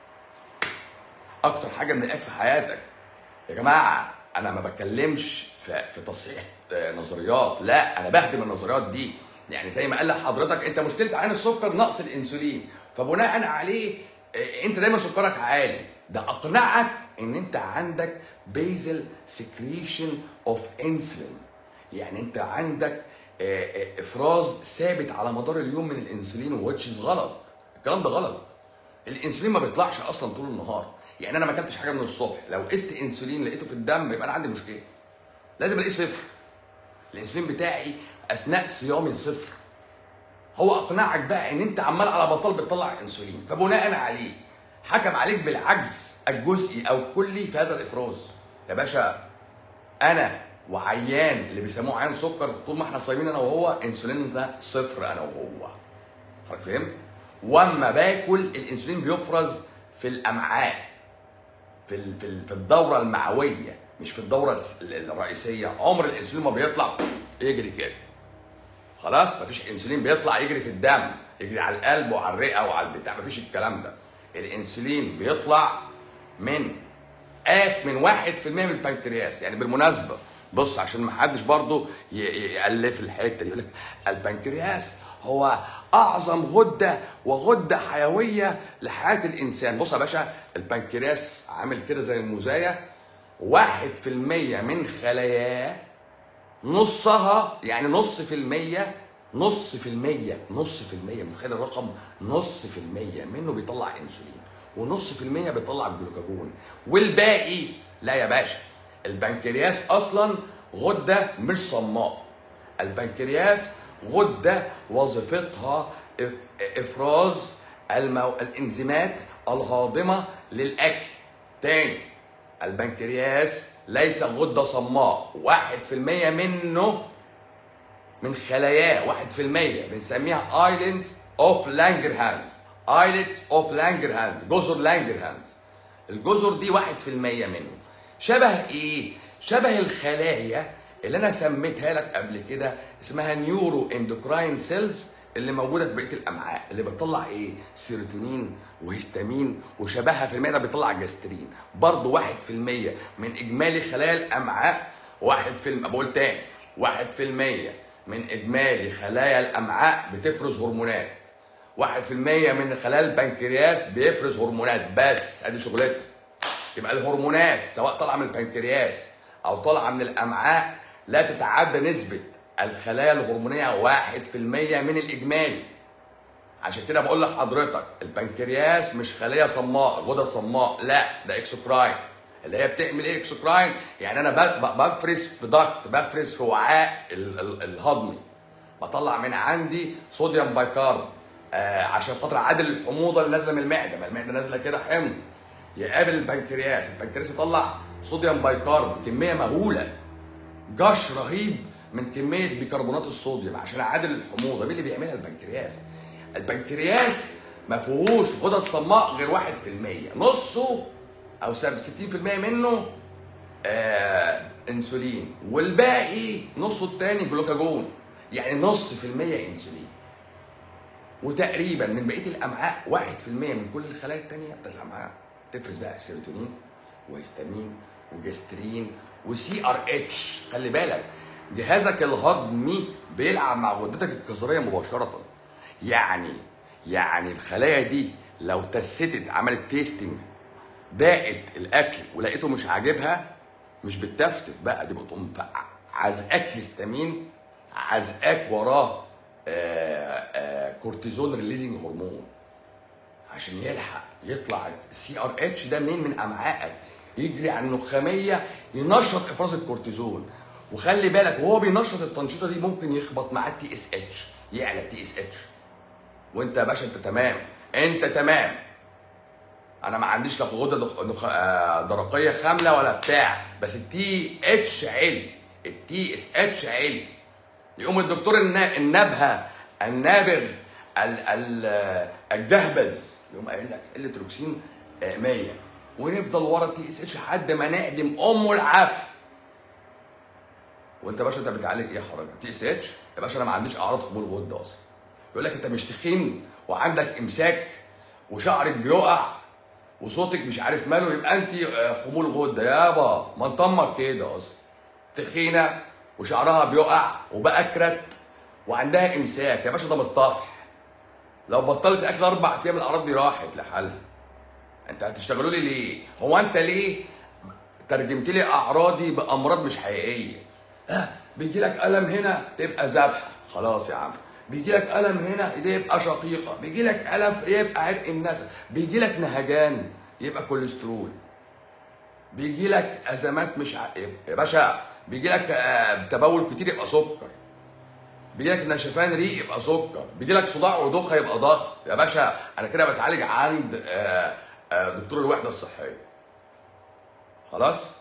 اكتر حاجه مضايقاك في حياتك يا جماعه انا ما بتكلمش في في تصحيح آه، نظريات لا انا بهدم النظريات دي يعني زي ما قال لحضرتك انت مشكله عين السكر نقص الانسولين فبناء عليه آه، انت دايما سكرك عالي ده اقنعك ان انت عندك بيزل سكريشن اوف انسولين يعني انت عندك آه، آه، افراز ثابت على مدار اليوم من الانسولين وتشيز غلط الكلام ده غلط الانسولين ما بيطلعش اصلا طول النهار يعني انا ما اكلتش حاجه من الصبح لو قست انسولين لقيته في الدم يبقى انا عندي مشكله لازم الاقيه صفر الانسولين بتاعي اثناء صيامي صفر هو اقنعك بقى ان انت عمال على بطال بتطلع انسولين فبناء عليه حكم عليك بالعجز الجزئي او الكلي في هذا الافراز يا باشا انا وعيان اللي بيسموه عيان سكر طول ما احنا صايمين انا وهو انسولينزا صفر انا وهو حضرتك فهمت؟ واما باكل الانسولين بيفرز في الامعاء في ال- في ال- في الدوره المعويه مش في الدوره الس- ال- الرئيسيه عمر الانسولين ما بيطلع يجري كده خلاص مفيش انسولين بيطلع يجري في الدم يجري على القلب وعلى الرئه وعلى البتاع مفيش الكلام ده الانسولين بيطلع من آف من 1% من البنكرياس يعني بالمناسبه بص عشان ما حدش برضه ي- ي- يالف الحته دي يقول لك البنكرياس هو اعظم غده وغده حيويه لحياه الانسان بص يا باشا البنكرياس عامل كده زي المزايا 1% من خلاياه نصها يعني نص في المية نص في المية نص في المية متخيل الرقم نص في المية منه بيطلع انسولين ونص في المية بيطلع الجلوكاجون والباقي لا يا باشا البنكرياس اصلا غدة مش صماء البنكرياس غدة وظيفتها إف- افراز المو... الانزيمات الهاضمه للاكل تاني البنكرياس ليس غده صماء واحد في المية منه من خلاياه واحد في المية بنسميها ايلاندز اوف لانجرهانز ايلت اوف لانجرهانز جزر لانجرهانز الجزر دي واحد في المية منه شبه ايه؟ شبه الخلايا اللي انا سميتها لك قبل كده اسمها نيورو اندوكراين سيلز اللي موجوده في بقيه الامعاء اللي بتطلع ايه؟ سيروتونين وهستامين وشبهها في المعده بيطلع جاسترين برضه واحد في المية من اجمالي خلايا الامعاء واحد في الم... بقول تاني واحد في المية من اجمالي خلايا الامعاء بتفرز هرمونات واحد في المية من خلايا البنكرياس بيفرز هرمونات بس ادي شغلتها يبقى الهرمونات سواء طالعه من البنكرياس او طالعه من الامعاء لا تتعدى نسبه الخلايا الهرمونيه واحد في المية من الاجمالي عشان كده بقول لحضرتك البنكرياس مش خليه صماء غدد صماء لا ده اكسوكراين اللي هي بتعمل ايه اكسوكراين يعني انا ب- ب- بفرز في ضغط بفرز في وعاء ال- ال- الهضمي بطلع من عندي صوديوم بايكارب آه عشان خاطر اعادل الحموضه اللي نازله من المعده ما المعده نازله كده حمض يقابل البنكرياس البنكرياس يطلع صوديوم بايكارب كميه مهوله جش رهيب من كميه بيكربونات الصوديوم عشان اعادل الحموضه مين اللي بيعملها البنكرياس البنكرياس ما فيهوش غدد صماء غير 1% نصه او 60% منه آه انسولين والباقي نصه التاني جلوكاجون يعني نص في المية انسولين وتقريبا من بقيه الامعاء 1% من كل الخلايا التانية بتاعت الامعاء تفرز بقى سيروتونين وهستامين وجسترين وسي ار اتش خلي بالك جهازك الهضمي بيلعب مع غدتك الكظريه مباشره يعني يعني الخلايا دي لو تستت عملت تيستنج داقت الاكل ولقيته مش عاجبها مش بتفتف بقى دي بتقوم فقع. عزقاك هستامين عزقاك وراه آه، آه، كورتيزون ريليزنج هرمون عشان يلحق يطلع السي ار اتش ده منين من امعائك يجري على النخاميه ينشط افراز الكورتيزون وخلي بالك وهو بينشط التنشيطه دي ممكن يخبط معاه التي اس اتش يعلى التي اس اتش وانت يا باشا انت تمام انت تمام انا ما عنديش لا غده دخ- دخ- آه، درقيه خامله ولا بتاع بس التي اتش عالي التي اس اتش عالي يقوم الدكتور النا- النبهه النابغ ال- ال- الجهبذ يقوم قايل لك الاتروكسين آه، 100 ونفضل ورا التي اس اتش لحد ما نعدم امه العافيه وانت يا باشا انت بتعالج ايه يا حضرتك؟ تي اس اتش؟ يا باشا انا ما عنديش اعراض خمول غده اصلا. يقول لك انت مش تخين وعندك امساك وشعرك بيقع وصوتك مش عارف ماله يبقى انت آه، خمول غده يابا ما انت امك كده اصلا. تخينه وشعرها بيقع وبأكرت وعندها امساك يا باشا ده متطفح. لو بطلت اكل اربع ايام الاعراض دي راحت لحالها. انت هتشتغلوا لي ليه؟ هو انت ليه ترجمت لي اعراضي بامراض مش حقيقيه؟ اه بيجي لك الم هنا تبقى ذبحه خلاص يا عم بيجي لك الم هنا دي يبقى شقيقه بيجي لك الم في يبقى عرق النسا بيجي لك نهجان يبقى كوليسترول بيجي لك ازمات مش ع... يا باشا بيجي لك آه، تبول كتير يبقى سكر بيجي لك نشفان ريق يبقى سكر بيجي لك صداع ودوخه يبقى ضغط يا باشا انا كده بتعالج عند آه، آه، دكتور الوحده الصحيه خلاص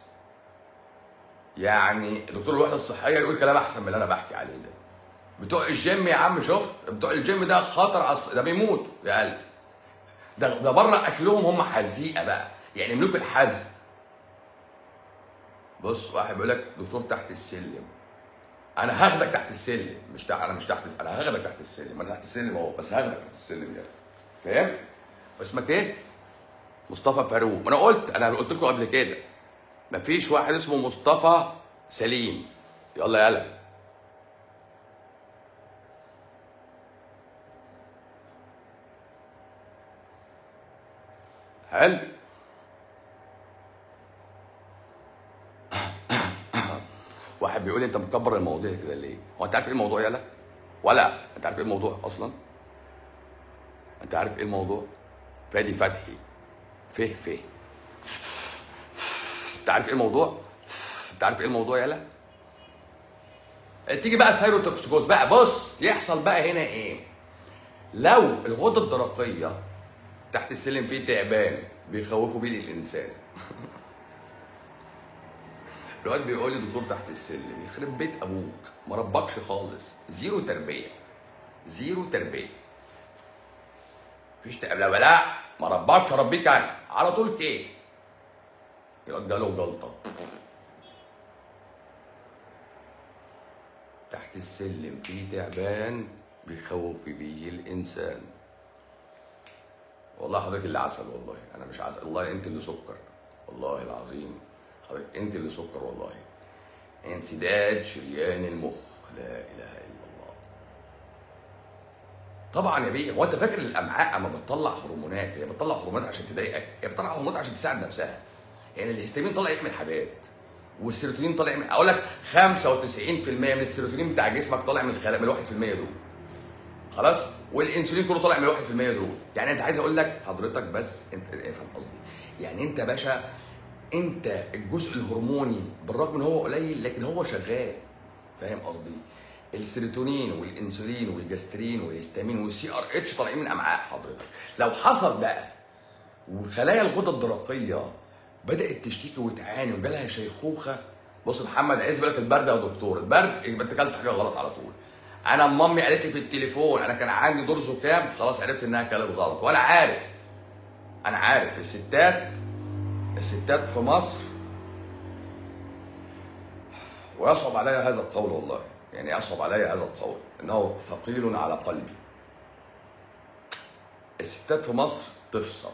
يعني دكتور الوحده الصحيه يقول كلام احسن من اللي انا بحكي عليه ده بتوع الجيم يا عم شفت بتوع الجيم ده خطر عص... ده بيموتوا يا قلبي ده ده بره اكلهم هم حزيقه بقى يعني ملوك الحزق بص واحد بيقول لك دكتور تحت السلم انا هاخدك تحت السلم مش تحت انا مش تحت انا هاخدك تحت السلم انا تحت السلم اهو بس هاخدك تحت السلم يعني فاهم اسمك ايه مصطفى فاروق ما انا قلت انا قلت لكم قبل كده مفيش واحد اسمه مصطفى سليم يلا يلا حلو واحد بيقول لي انت مكبر المواضيع كده ليه؟ هو انت عارف ايه الموضوع يالا؟ ولا انت عارف ايه الموضوع اصلا؟ انت عارف ايه الموضوع؟ فادي فتحي فه فه انت عارف ايه الموضوع؟ انت عارف ايه الموضوع يالا؟ تيجي بقى الثايروتوكسيكوز بقى بص يحصل بقى هنا ايه؟ لو الغده الدرقيه تحت السلم فيه تعبان بيخوفوا بيه الانسان الواد بيقول لي دكتور تحت السلم يخرب بيت ابوك ما ربكش خالص زيرو تربيه زيرو تربيه مفيش لا لا ما ربكش اربيك انا على طول كده الواد جاله جلطه تحت السلم في تعبان بيخوف بيه الانسان والله حضرتك اللي عسل والله انا مش عسل والله انت اللي سكر والله العظيم حضرتك انت اللي سكر والله انسداد شريان المخ لا اله الا الله طبعا يا بيه هو انت فاكر الامعاء اما بتطلع هرمونات هي بتطلع هرمونات عشان تضايقك هي بتطلع هرمونات عشان تساعد نفسها يعني الهستامين طالع يحمل حاجات والسيروتونين طالع من اقول لك 95% من السيروتونين بتاع جسمك طالع من الخلايا من 1% دول خلاص والانسولين كله طالع من 1% دول يعني انت عايز اقول لك حضرتك بس انت افهم قصدي يعني انت باشا انت الجزء الهرموني بالرغم ان هو قليل لكن هو شغال فاهم قصدي السيروتونين والانسولين والجسترين والهستامين والسي ار اتش طالعين من امعاء حضرتك لو حصل بقى وخلايا الغدة الدرقية بدأت تشتكي وتعاني وجالها شيخوخة بص محمد عايز بيقول لك البرد يا دكتور البرد يبقى انت كلت حاجة غلط على طول انا مامي قالت لي في التليفون انا كان عندي دور زكام خلاص عرفت انها كلت غلط وانا عارف انا عارف الستات الستات في مصر ويصعب علي هذا القول والله يعني يصعب علي هذا القول انه ثقيل على قلبي الستات في مصر تفصل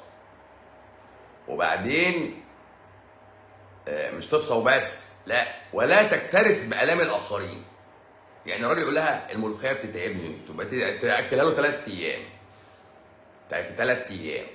وبعدين آه، مش تفصى وبس لا ولا تكترث بالام الاخرين يعني الراجل يقول لها الملوخيه بتتعبني تبقى تاكلها له ثلاث ايام ثلاث ايام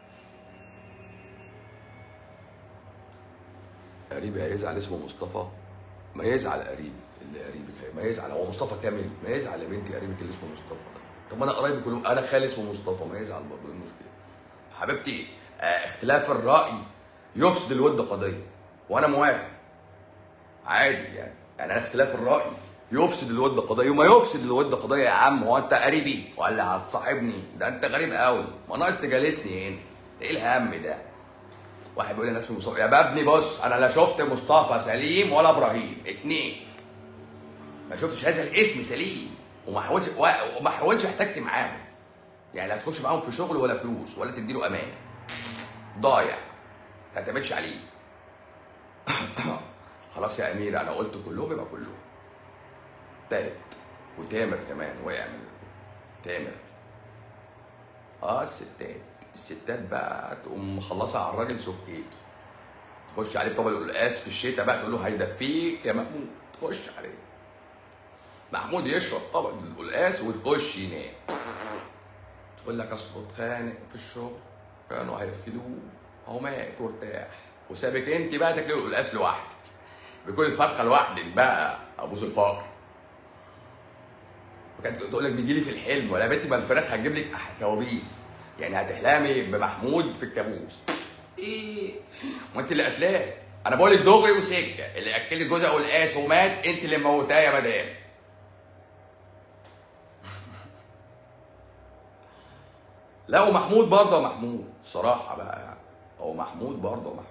قريبي هيزعل اسمه مصطفى ما يزعل قريب اللي قريبك هي- ما يزعل هو مصطفى كامل ما يزعل يا بنتي قريبك اللي اسمه مصطفى ده طب ما انا قرايبي كلهم انا خالي اسمه مصطفى ما يزعل برضه ايه المشكله حبيبتي آه اختلاف الراي يفسد الود قضيه وانا موافق عادي يعني يعني انا اختلاف الراي يفسد الود قضيه وما يفسد الود قضيه يا عم هو انت قريبي ولا هتصاحبني ده انت غريب قوي ما ناقص تجالسني هنا ايه الهم ده واحد بيقول لي انا اسمي مصطفى يا بابني بص انا لا شفت مصطفى سليم ولا ابراهيم اتنين ما شفتش هذا الاسم سليم وما حاولش وما حاولش احتكت معاهم يعني لا تخش معاهم في شغل ولا فلوس ولا تديله امان ضايع ما تعتمدش عليه خلاص يا امير انا قلت كلهم يبقى كلهم تالت وتامر كمان وقع من تامر اه الستات الستات بقى تقوم مخلصه على الراجل سكيت تخش عليه طبق القلقاس في الشتاء بقى تقول له هيدفيك يا محمود تخش عليه محمود يشرب طبق القلقاس ويخش ينام تقول لك اصل اتخانق في الشغل كانوا هيرفدوه هو مات وارتاح وسابك انت بقى تاكلي القلقاس لوحدك بكل الفرخه لوحدك بقى ابوس الفقر وكانت تقول لك بيجي لي في الحلم ولا بنتي ما الفراخ هتجيب لك أح- كوابيس يعني هتحلمي بمحمود في الكابوس ايه وانت اللي قتلاه انا بقول لك دغري وسكه اللي اكلت جوزها قلقاس ومات انت اللي موتاه يا مدام لا ومحمود برضه يا محمود الصراحه بقى يعني هو محمود برضه يا محمود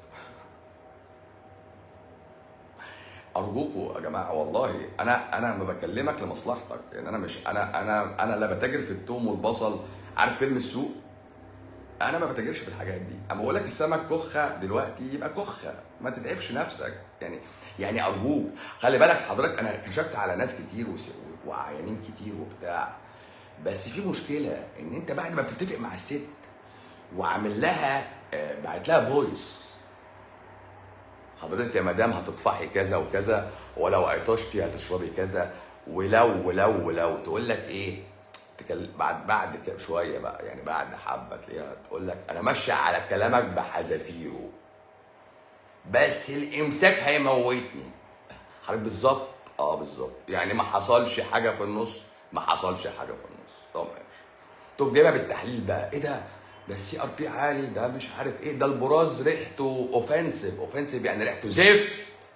ارجوكوا يا جماعه والله انا انا ما بكلمك لمصلحتك يعني انا مش انا انا انا لا بتاجر في التوم والبصل عارف فيلم السوق انا ما بتاجرش في الحاجات دي اما بقول لك السمك كخه دلوقتي يبقى كخه ما تتعبش نفسك يعني يعني ارجوك خلي بالك حضرتك انا كشفت على ناس كتير وس- وعيانين كتير وبتاع بس في مشكله ان انت بعد ما بتتفق مع الست وعامل لها آه، بعت لها فويس حضرتك يا مدام هتطفحي كذا وكذا ولو عطشتي هتشربي كذا ولو ولو ولو تقول لك ايه تكل... بعد بعد كده شويه بقى يعني بعد حبه تلاقيها تقول لك انا ماشيه على كلامك بحذافيره بس الامساك هيموتني حضرتك بالظبط اه بالظبط يعني ما حصلش حاجه في النص ما حصلش حاجه في النص طب ماشي تقوم جايبها بالتحليل بقى ايه ده ده السي ار بي عالي ده مش عارف ايه ده البراز ريحته اوفنسيف اوفنسيف يعني ريحته زفت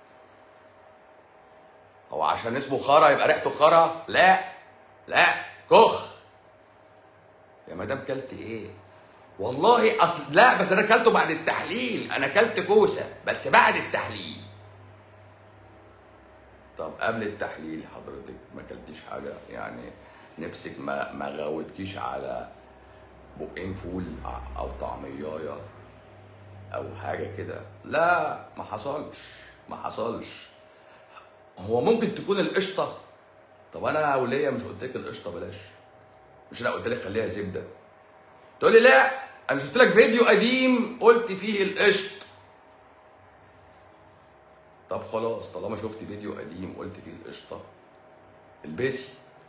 هو عشان اسمه خرا يبقى ريحته خرا لا لا كخ يا مدام كلت ايه والله اصل لا بس انا اكلته بعد التحليل انا اكلت كوسه بس بعد التحليل طب قبل التحليل حضرتك ما اكلتيش حاجه يعني نفسك ما ما غاوتكيش على بقين فول او طعميايه او حاجه كده لا ما حصلش ما حصلش هو ممكن تكون القشطه طب انا يا وليه مش قلت لك القشطه بلاش مش انا قلت لك خليها زبده تقول لي لا انا شفت لك فيديو قديم قلت فيه القشط طب خلاص طالما شفت فيديو قديم قلت فيه القشطه البسي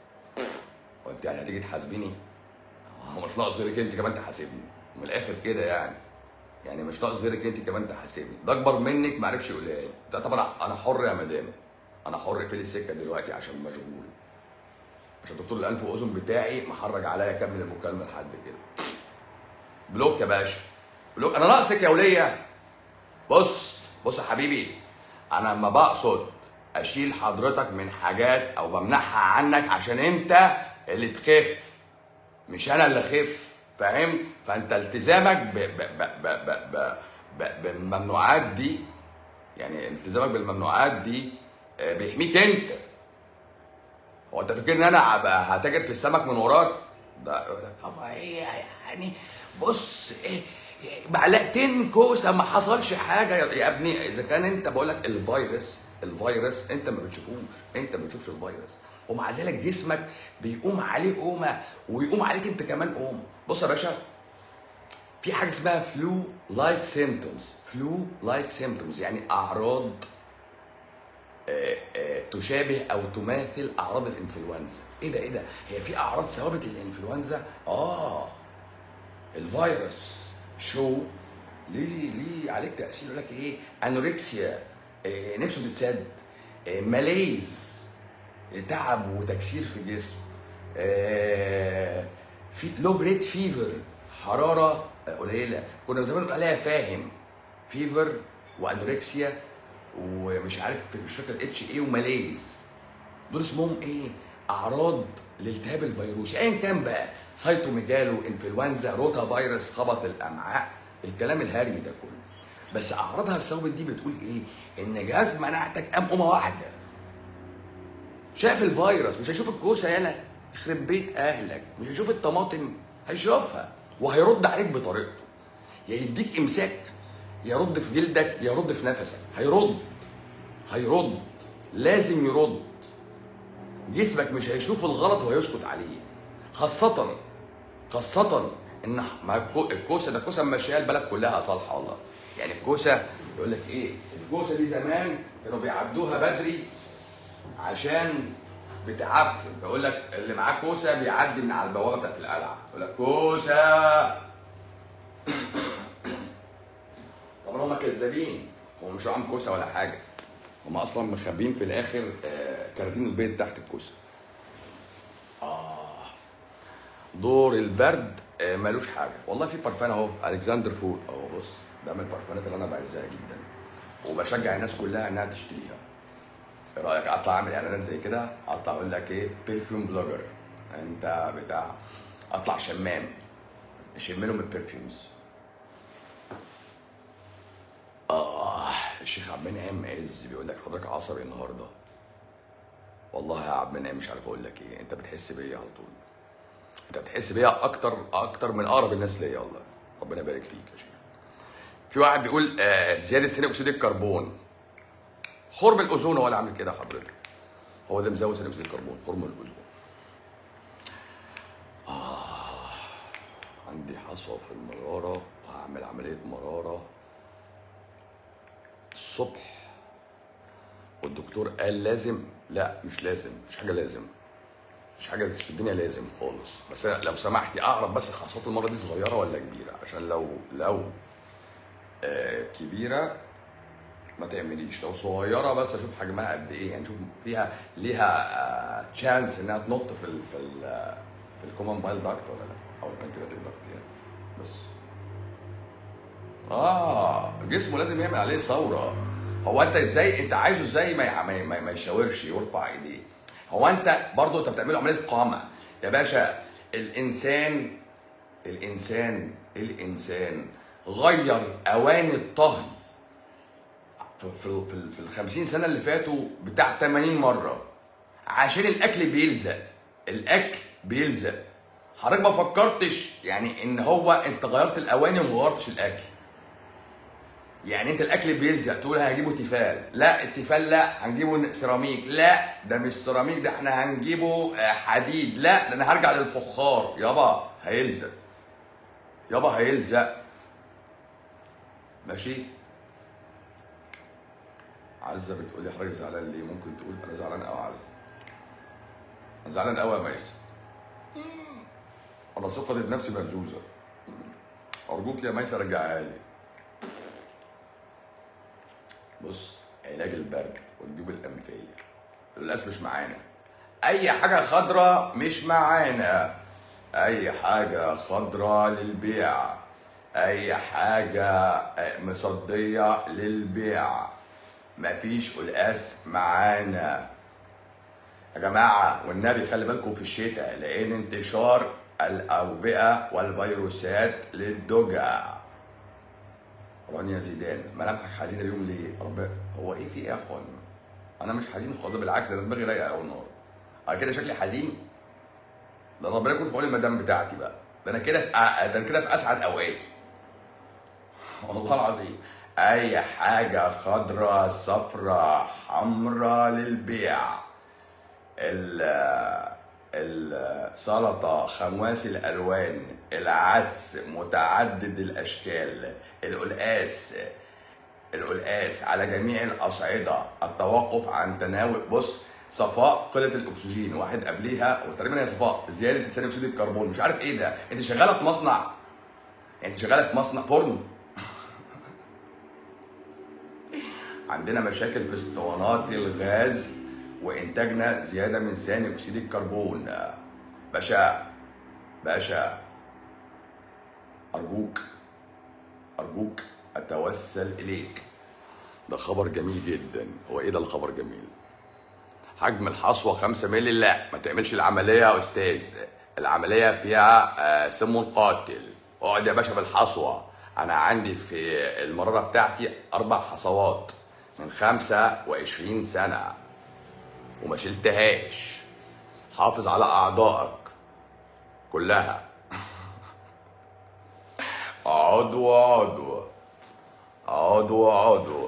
قلت يعني هتيجي تحاسبيني هو مش ناقص غيرك انت كمان تحاسبني من الاخر كده يعني يعني مش ناقص غيرك انت كمان تحاسبني ده اكبر منك ما عرفش يقولها لي ده طبعا انا حر يا مدام انا حر اقفلي السكه دلوقتي عشان مشغول عشان دكتور الانف واذن بتاعي محرج عليا اكمل المكالمه لحد كده بلوك يا باشا بلوك انا ناقصك يا وليه بص بص يا حبيبي انا لما بقصد اشيل حضرتك من حاجات او بمنعها عنك عشان انت اللي تخف مش انا اللي اخف فاهم فانت التزامك ب ب ب ب ب ب ب بالممنوعات دي يعني التزامك بالممنوعات دي آه، بيحميك انت هو انت فاكر ان انا هبقى هتاجر في السمك من وراك ده طب ايه يعني بص ايه إيه، معلقتين كوسه ما حصلش حاجه يا يا ابني اذا كان انت بقول لك الفيروس الفيروس انت ما بتشوفوش انت ما بتشوفش الفيروس ومع ذلك جسمك بيقوم عليه قومه ويقوم عليك انت كمان قومه بص يا باشا في حاجه اسمها فلو لايك سيمتومز فلو لايك سيمتومز يعني اعراض آه، آه، تشابه او تماثل اعراض الانفلونزا ايه ده ايه ده هي في اعراض ثوابت للانفلونزا اه الفيروس شو ليه ليه عليك تاثير يقول لك ايه انوركسيا إيه نفسه تتسد إيه ماليز تعب وتكسير في الجسم إيه في لو جريد فيفر حراره قليله كنا زمان بنقول عليها فاهم فيفر وانوركسيا ومش عارف مش فاكر اتش ايه وماليز دول اسمهم ايه؟ اعراض الالتهاب الفيروسي ايا كان بقى سايتوميجالو انفلونزا روتا فيروس خبط الامعاء الكلام الهري ده كله بس اعراضها الثوابت دي بتقول ايه؟ ان جهاز مناعتك قام قومه واحده شاف الفيروس مش هيشوف الكوسه يالا يخرب بيت اهلك مش هيشوف الطماطم هيشوفها وهيرد عليك بطريقته يا يديك امساك يرد في جلدك يرد في نفسك هيرد هيرد لازم يرد جسمك مش هيشوف الغلط وهيسكت عليه خاصة خاصة ان ما الكو- الكوسه ده كوسه ماشيه البلد كلها صالحه والله يعني الكوسه يقول لك ايه الكوسه دي زمان كانوا بيعدوها بدري عشان بتعفن فيقول لك اللي معاه كوسه بيعدي من على البوابه بتاعت القلعه يقول لك كوسه طبعا هم كذابين هم مش معاهم كوسه ولا حاجه هم اصلا مخبين في الاخر آه، كراتين البيض تحت الكوسه آه. دور البرد آه، ملوش حاجه والله في برفان اهو الكسندر فول اهو بص ده من البرفانات اللي انا بعزها جدا وبشجع الناس كلها انها تشتريها ايه رايك اطلع اعمل اعلانات زي كده اطلع اقول لك ايه بيرفيوم بلوجر انت بتاع اطلع شمام اشم لهم البرفيومز اه الشيخ عبد المنعم عز بيقول لك حضرتك عصبي النهارده والله يا عبد المنعم مش عارف اقول لك ايه انت بتحس بيا على طول انت بتحس بيا اكتر اكتر من اقرب الناس ليا والله ربنا يبارك فيك يا شيخ في واحد بيقول آه زياده ثاني اكسيد الكربون خرم الاوزون هو اللي عامل كده حضرتك هو ده مزود ثاني اكسيد الكربون خرم الاوزون آه عندي حصوه في المراره هعمل عمليه مراره الصبح والدكتور قال لازم لا مش لازم مفيش حاجه لازم مفيش حاجه في الدنيا لازم خالص بس أنا لو سمحتي اعرف بس خاصات المره دي صغيره ولا كبيره عشان لو لو آه كبيره ما تعمليش لو صغيره بس اشوف حجمها قد ايه يعني اشوف فيها ليها تشانس انها تنط في ال في ال في الكومن بايل داكت ولا لا او البنكرياتيك داكت يعني بس اه جسمه لازم يعمل عليه ثوره هو انت ازاي انت عايزه ازاي ما يع- ما ما- ما يشاورش يرفع ايديه هو انت برضه انت بتعمله عمليه قامه يا باشا الانسان الانسان الانسان غير اواني الطهي في في في, في ال 50 سنه اللي فاتوا بتاع 80 مره عشان الاكل بيلزق الاكل بيلزق حضرتك ما فكرتش يعني ان هو انت غيرت الاواني وما غيرتش الاكل يعني انت الاكل بيلزق تقول هجيبه تيفال لا التيفال لا هنجيبه سيراميك لا ده مش سيراميك ده احنا هنجيبه آه، حديد لا ده انا هرجع للفخار يابا هيلزق يابا هيلزق ماشي عزه بتقول لي حضرتك زعلان ليه ممكن تقول انا زعلان قوي يا عزه انا زعلان قوي يا ميس انا ثقتي بنفسي مهزوزه ارجوك يا ميسه رجعها لي بص علاج البرد والجيوب الانفيه للاسف مش معانا اي حاجه خضراء مش معانا اي حاجه خضراء للبيع اي حاجه آه، مصديه للبيع مفيش قلقاس معانا يا جماعة والنبي خلي بالكم في الشتاء لأن انتشار الأوبئة والفيروسات للدجى رانيا زيدان ملامحك حزينة اليوم ليه؟ رب هو إيه في إيه يا أخوانا؟ أنا مش حزين خالص بالعكس أنا دماغي رايقة أوي النهاردة أنا كده شكلي حزين؟ ده ربنا يكون في عون المدام بتاعتي بقى ده أنا كده في أ- ده أنا كده في أسعد أوقاتي والله العظيم أي حاجة خضراء صفراء حمراء للبيع ال- السلطة خماس الألوان العدس متعدد الأشكال القلقاس القلقاس على جميع الأصعدة التوقف عن تناول بص صفاء قلة الأكسجين واحد قبليها وتقريبا هي صفاء زيادة ثاني أكسيد الكربون مش عارف إيه ده أنت شغالة في مصنع أنت شغالة في مصنع فرن عندنا مشاكل في اسطوانات الغاز وانتاجنا زياده من ثاني اكسيد الكربون باشا باشا ارجوك ارجوك اتوسل اليك ده خبر جميل جدا هو ايه ده الخبر جميل حجم الحصوه 5 مللي لا ما تعملش العمليه يا استاذ العمليه فيها آه، سم قاتل اقعد يا باشا بالحصوه انا عندي في المراره بتاعتي اربع حصوات من 25 سنه وما شلتهاش حافظ على اعضائك كلها عضو عضو عضو عضو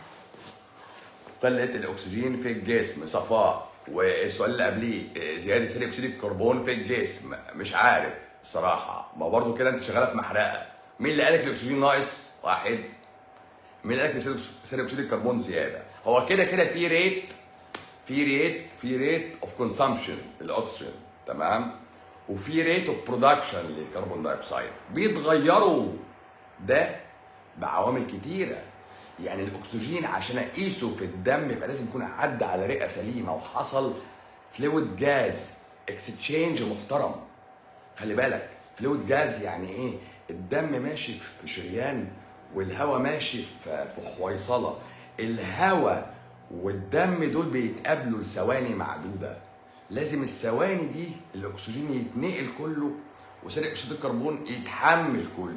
قلة الأكسجين في الجسم صفاء والسؤال اللي قبليه آه، زيادة ثاني أكسيد الكربون في الجسم مش عارف الصراحة ما برضو كده أنت شغالة في محرقة مين اللي قالك الأكسجين ناقص؟ واحد مين اللي قالك ثاني أكسيد الكربون زيادة؟ هو كده كده في ريت في ريت في ريت اوف كونسامشن للاكسجين تمام وفي ريت اوف برودكشن للكربون دايوكسيد بيتغيروا ده بعوامل كتيره يعني الاكسجين عشان اقيسه في الدم يبقى لازم يكون عدى على رئه سليمه وحصل فلويد جاز اكستشينج محترم خلي بالك فلويد جاز يعني ايه الدم ماشي في شريان والهواء ماشي في في حويصله الهواء والدم دول بيتقابلوا لثواني معدوده لازم الثواني دي الاكسجين يتنقل كله وثاني اكسيد الكربون يتحمل كله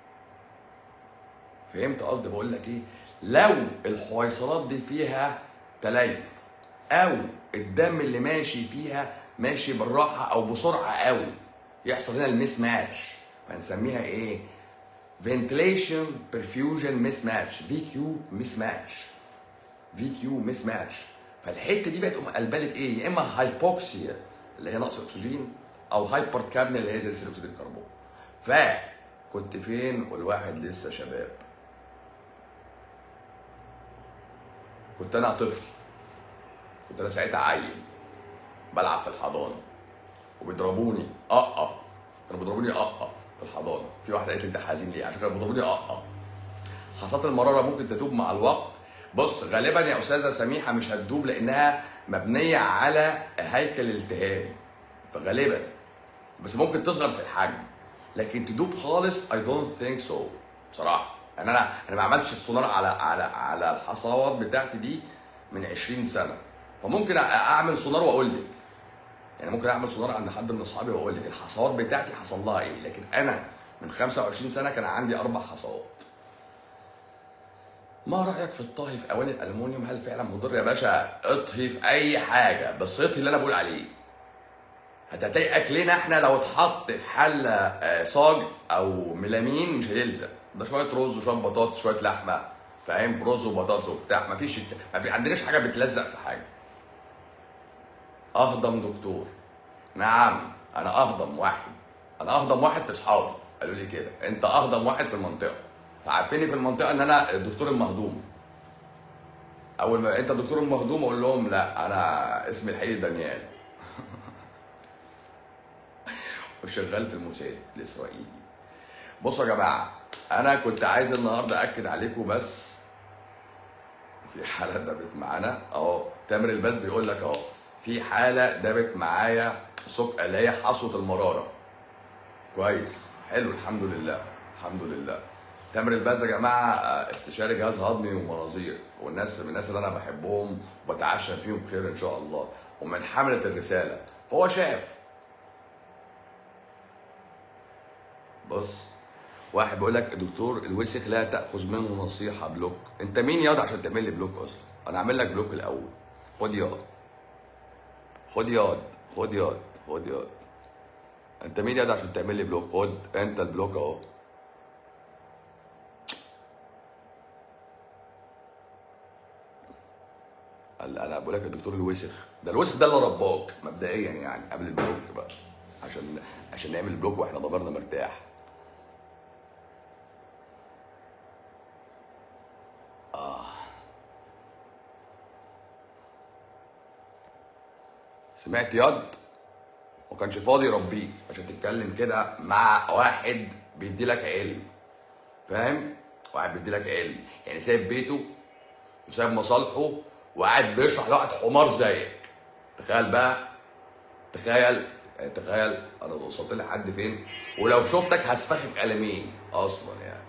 فهمت قصدي بقول لك ايه لو الحويصلات دي فيها تليف او الدم اللي ماشي فيها ماشي بالراحه او بسرعه قوي يحصل هنا الميس ماتش فنسميها ايه ventilation perfusion mismatch في كيو ميس ماتش في كيو ميس ماتش فالحته دي بقت تقوم قلبلت ايه يا اما هايبوكسيا اللي هي نقص اكسجين او هايبر كابنيا اللي هي زي ثاني اكسيد الكربون فكنت فين والواحد لسه شباب كنت انا طفل كنت انا ساعتها عيل بلعب في الحضانه وبيضربوني اه كانوا بيضربوني اه في الحضانه في واحده قالت لي انت حزين ليه عشان كانوا بيضربوني اه حصلت المراره ممكن تدوب مع الوقت بص غالبا يا استاذه سميحه مش هتدوب لانها مبنيه على هيكل التهابي فغالبا بس ممكن تصغر في الحجم لكن تدوب خالص اي دونت ثينك سو بصراحه يعني انا انا ما عملتش السونار على على على الحصوات بتاعتي دي من 20 سنه فممكن أ- اعمل سونار واقول لك يعني ممكن اعمل سونار عند حد من اصحابي واقول لك الحصوات بتاعتي حصل لها ايه لكن انا من 25 سنه كان عندي اربع حصوات ما رايك في الطهي في اواني الالومنيوم هل فعلا مضر يا باشا اطهي في اي حاجه بس اطهي اللي انا بقول عليه هتلاقي اكلنا احنا لو اتحط في حله آه، صاج او ميلامين مش هيلزق ده شويه رز وشويه بطاطس شويه لحمه فاهم رز وبطاطس وبتاع مفيش ما في عندناش حاجه بتلزق في حاجه اهضم دكتور نعم انا اهضم واحد انا اهضم واحد في اصحابي قالوا لي كده انت اهضم واحد في المنطقه فعارفيني في المنطقه ان انا الدكتور المهضوم اول ما انت الدكتور المهضوم اقول لهم لا انا اسمي الحقيقي دانيال وشغال في الموساد الاسرائيلي بصوا يا جماعه انا كنت عايز النهارده اكد عليكم بس في حاله دابت معانا اهو تامر الباز بيقول لك اهو في حاله دابت معايا سك اللي هي حصوه المراره كويس حلو الحمد لله الحمد لله تامر الباز يا جماعه آه، استشاري جهاز هضمي ومناظير والناس من الناس اللي انا بحبهم وبتعشى فيهم خير ان شاء الله ومن حمله الرساله فهو شاف بص واحد بيقول لك دكتور الوسخ لا تاخذ منه نصيحه بلوك انت مين ياض عشان تعمل لي بلوك اصلا انا اعمل لك بلوك الاول خد ياض خد ياض خد ياض خد ياض انت مين ياض عشان تعمل لي بلوك خد انت البلوك اهو قال انا بقول لك الدكتور الوسخ ده الوسخ ده اللي رباك مبدئيا يعني قبل البلوك بقى عشان عشان نعمل بلوك واحنا ضميرنا مرتاح سمعت ياض ما كانش فاضي يربيك عشان تتكلم كده مع واحد بيدي لك علم فاهم واحد بيدي لك علم يعني سايب بيته وسايب مصالحه وقاعد بيشرح لواحد حمار زيك تخيل بقى تخيل يعني تخيل انا وصلت لحد فين ولو شفتك هسفخك قلمين اصلا يعني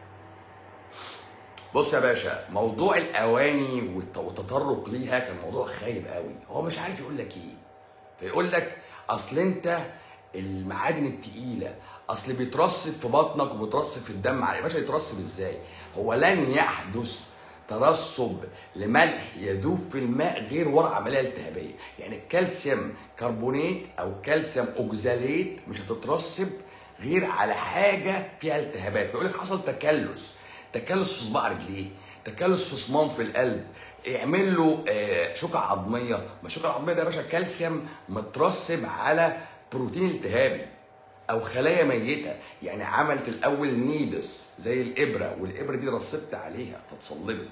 بص يا باشا موضوع الاواني والت- والتطرق ليها كان موضوع خايب قوي هو مش عارف يقول لك ايه فيقول لك اصل انت المعادن التقيله اصل بيترسب في بطنك وبيترسب في الدم يا باشا يترسب ازاي هو لن يحدث ترسب لملح يذوب في الماء غير ورا عمليه التهابيه يعني الكالسيوم كربونات او كالسيوم اوكزاليت مش هتترسب غير على حاجه فيها التهابات فيقول لك حصل تكلس تكلس في صباع رجليه تكلس في صمام في القلب يعمل له آه، شوكة عظمية ما الشوكة العظمية ده يا باشا كالسيوم مترسب على بروتين التهابي او خلايا ميته يعني عملت الاول نيدس زي الابره والابره دي رسبت عليها فاتصلبت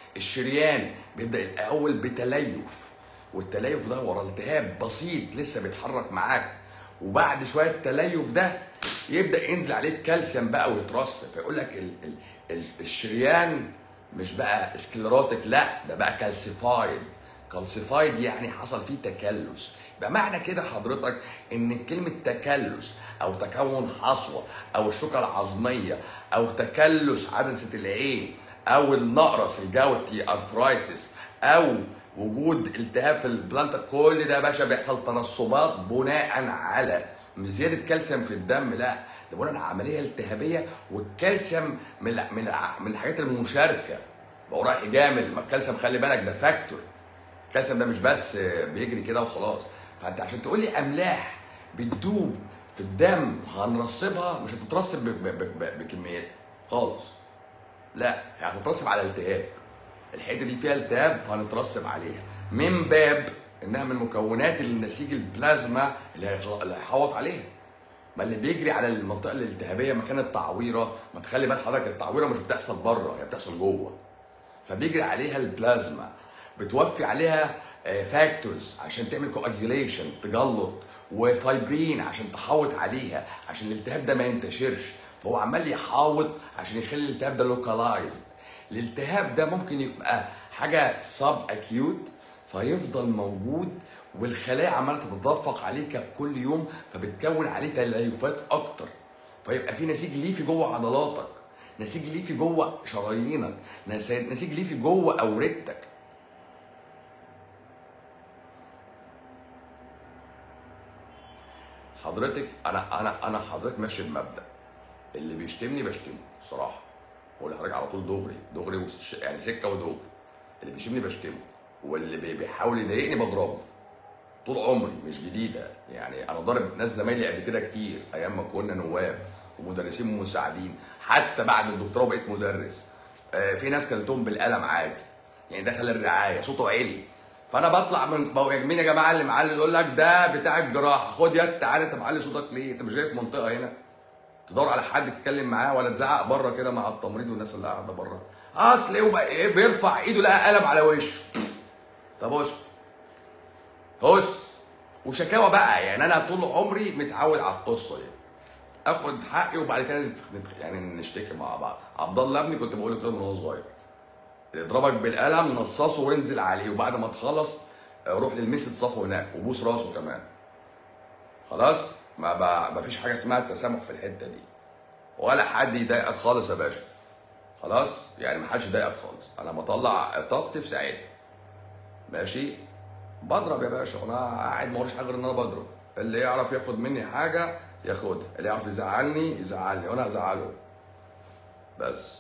الشريان بيبدا الاول بتليف والتليف ده ورا التهاب بسيط لسه بيتحرك معاك وبعد شويه التليف ده يبدا ينزل عليك كالسيوم بقى ويترسب فيقول لك ال ال ال الشريان مش بقى سكليروتيك لا ده بقى كالسيفايد كالسيفايد يعني حصل فيه تكلس يبقى معنى كده حضرتك ان كلمه تكلس او تكون حصوه او الشوكه العظميه او تكلس عدسه العين او النقرس الجوتي ارثرايتس او وجود التهاب في البلانتا كل ده يا باشا بيحصل ترسبات بناء على مش زياده كالسيوم في الدم لا ده بناء على عمليه التهابيه والكالسيوم من الع- من الع- من الحاجات المشاركه بقى رايح يجامل ما الكالسيوم خلي بالك ده فاكتور الكالسيوم ده مش بس بيجري كده وخلاص فانت عشان تقول لي املاح بتدوب في الدم هنرسبها مش هتترسب ب- ب- ب- بكميات خالص لا هي هتترسب على التهاب الحته دي فيها التهاب فهنترسب عليها من باب انها من مكونات النسيج البلازما اللي هيخ- اللي هيحوط عليها ما اللي بيجري على المنطقه الالتهابيه مكان التعويره ما تخلي بال حضرتك التعويره مش بتحصل بره هي بتحصل جوه فبيجري عليها البلازما بتوفي عليها فاكتورز عشان تعمل كواجيوليشن تجلط وفايبرين عشان تحوط عليها عشان الالتهاب ده ما ينتشرش فهو عمال يحاوط عشان يخلي الالتهاب ده لوكالايزد الالتهاب ده ممكن يبقى حاجه سب اكيوت فيفضل موجود والخلايا عماله تتدفق عليه كل يوم فبتكون عليه تليفات اكتر فيبقى في نسيج ليفي جوه عضلاتك نسيج ليفي جوه شرايينك نس- نسيج ليفي جوه اوردتك حضرتك انا انا انا حضرتك ماشي بمبدا اللي بيشتمني بشتمه الصراحه بقول لحضرتك على طول دغري دغري وش يعني سكه ودغري اللي بيشتمني بشتمه واللي بي- بيحاول يضايقني بضربه طول عمري مش جديده يعني انا ضارب ناس زمايلي قبل كده كتير ايام ما كنا نواب ومدرسين مساعدين حتى بعد الدكتوراه بقيت مدرس آه، في ناس كلتهم بالقلم عادي يعني دخل الرعايه صوته عالي فانا بطلع من بقوا مين يا جماعه اللي معلي يقول لك ده بتاع الجراحه خد يد تعالى انت معلي صوتك ليه؟ انت مش جاي في منطقه هنا تدور على حد تتكلم معاه ولا تزعق بره كده مع التمريض والناس اللي قاعده بره اصل ايه وبقى ايه بيرفع ايده لقى قلم على وشه طب اسكت هس وشكاوى بقى يعني انا طول عمري متعود على القصه دي اخد حقي وبعد كده نت- نت- يعني نشتكي مع بعض عبد الله ابني كنت بقول له كده من وهو صغير اللي يضربك بالقلم نصصه وانزل عليه وبعد ما تخلص آه، روح للميس اتصافه هناك وبوس راسه كمان خلاص ما ب- ما فيش حاجه اسمها التسامح في الحته دي ولا حد يضايقك خالص يا باشا خلاص يعني ما حدش يضايقك خالص انا بطلع طاقتي في ساعتها ماشي بضرب يا باشا وانا قاعد ما وريش حاجه غير ان انا بضرب اللي يعرف ياخد مني حاجه ياخدها اللي يعرف يزعلني يزعلني وانا هزعله بس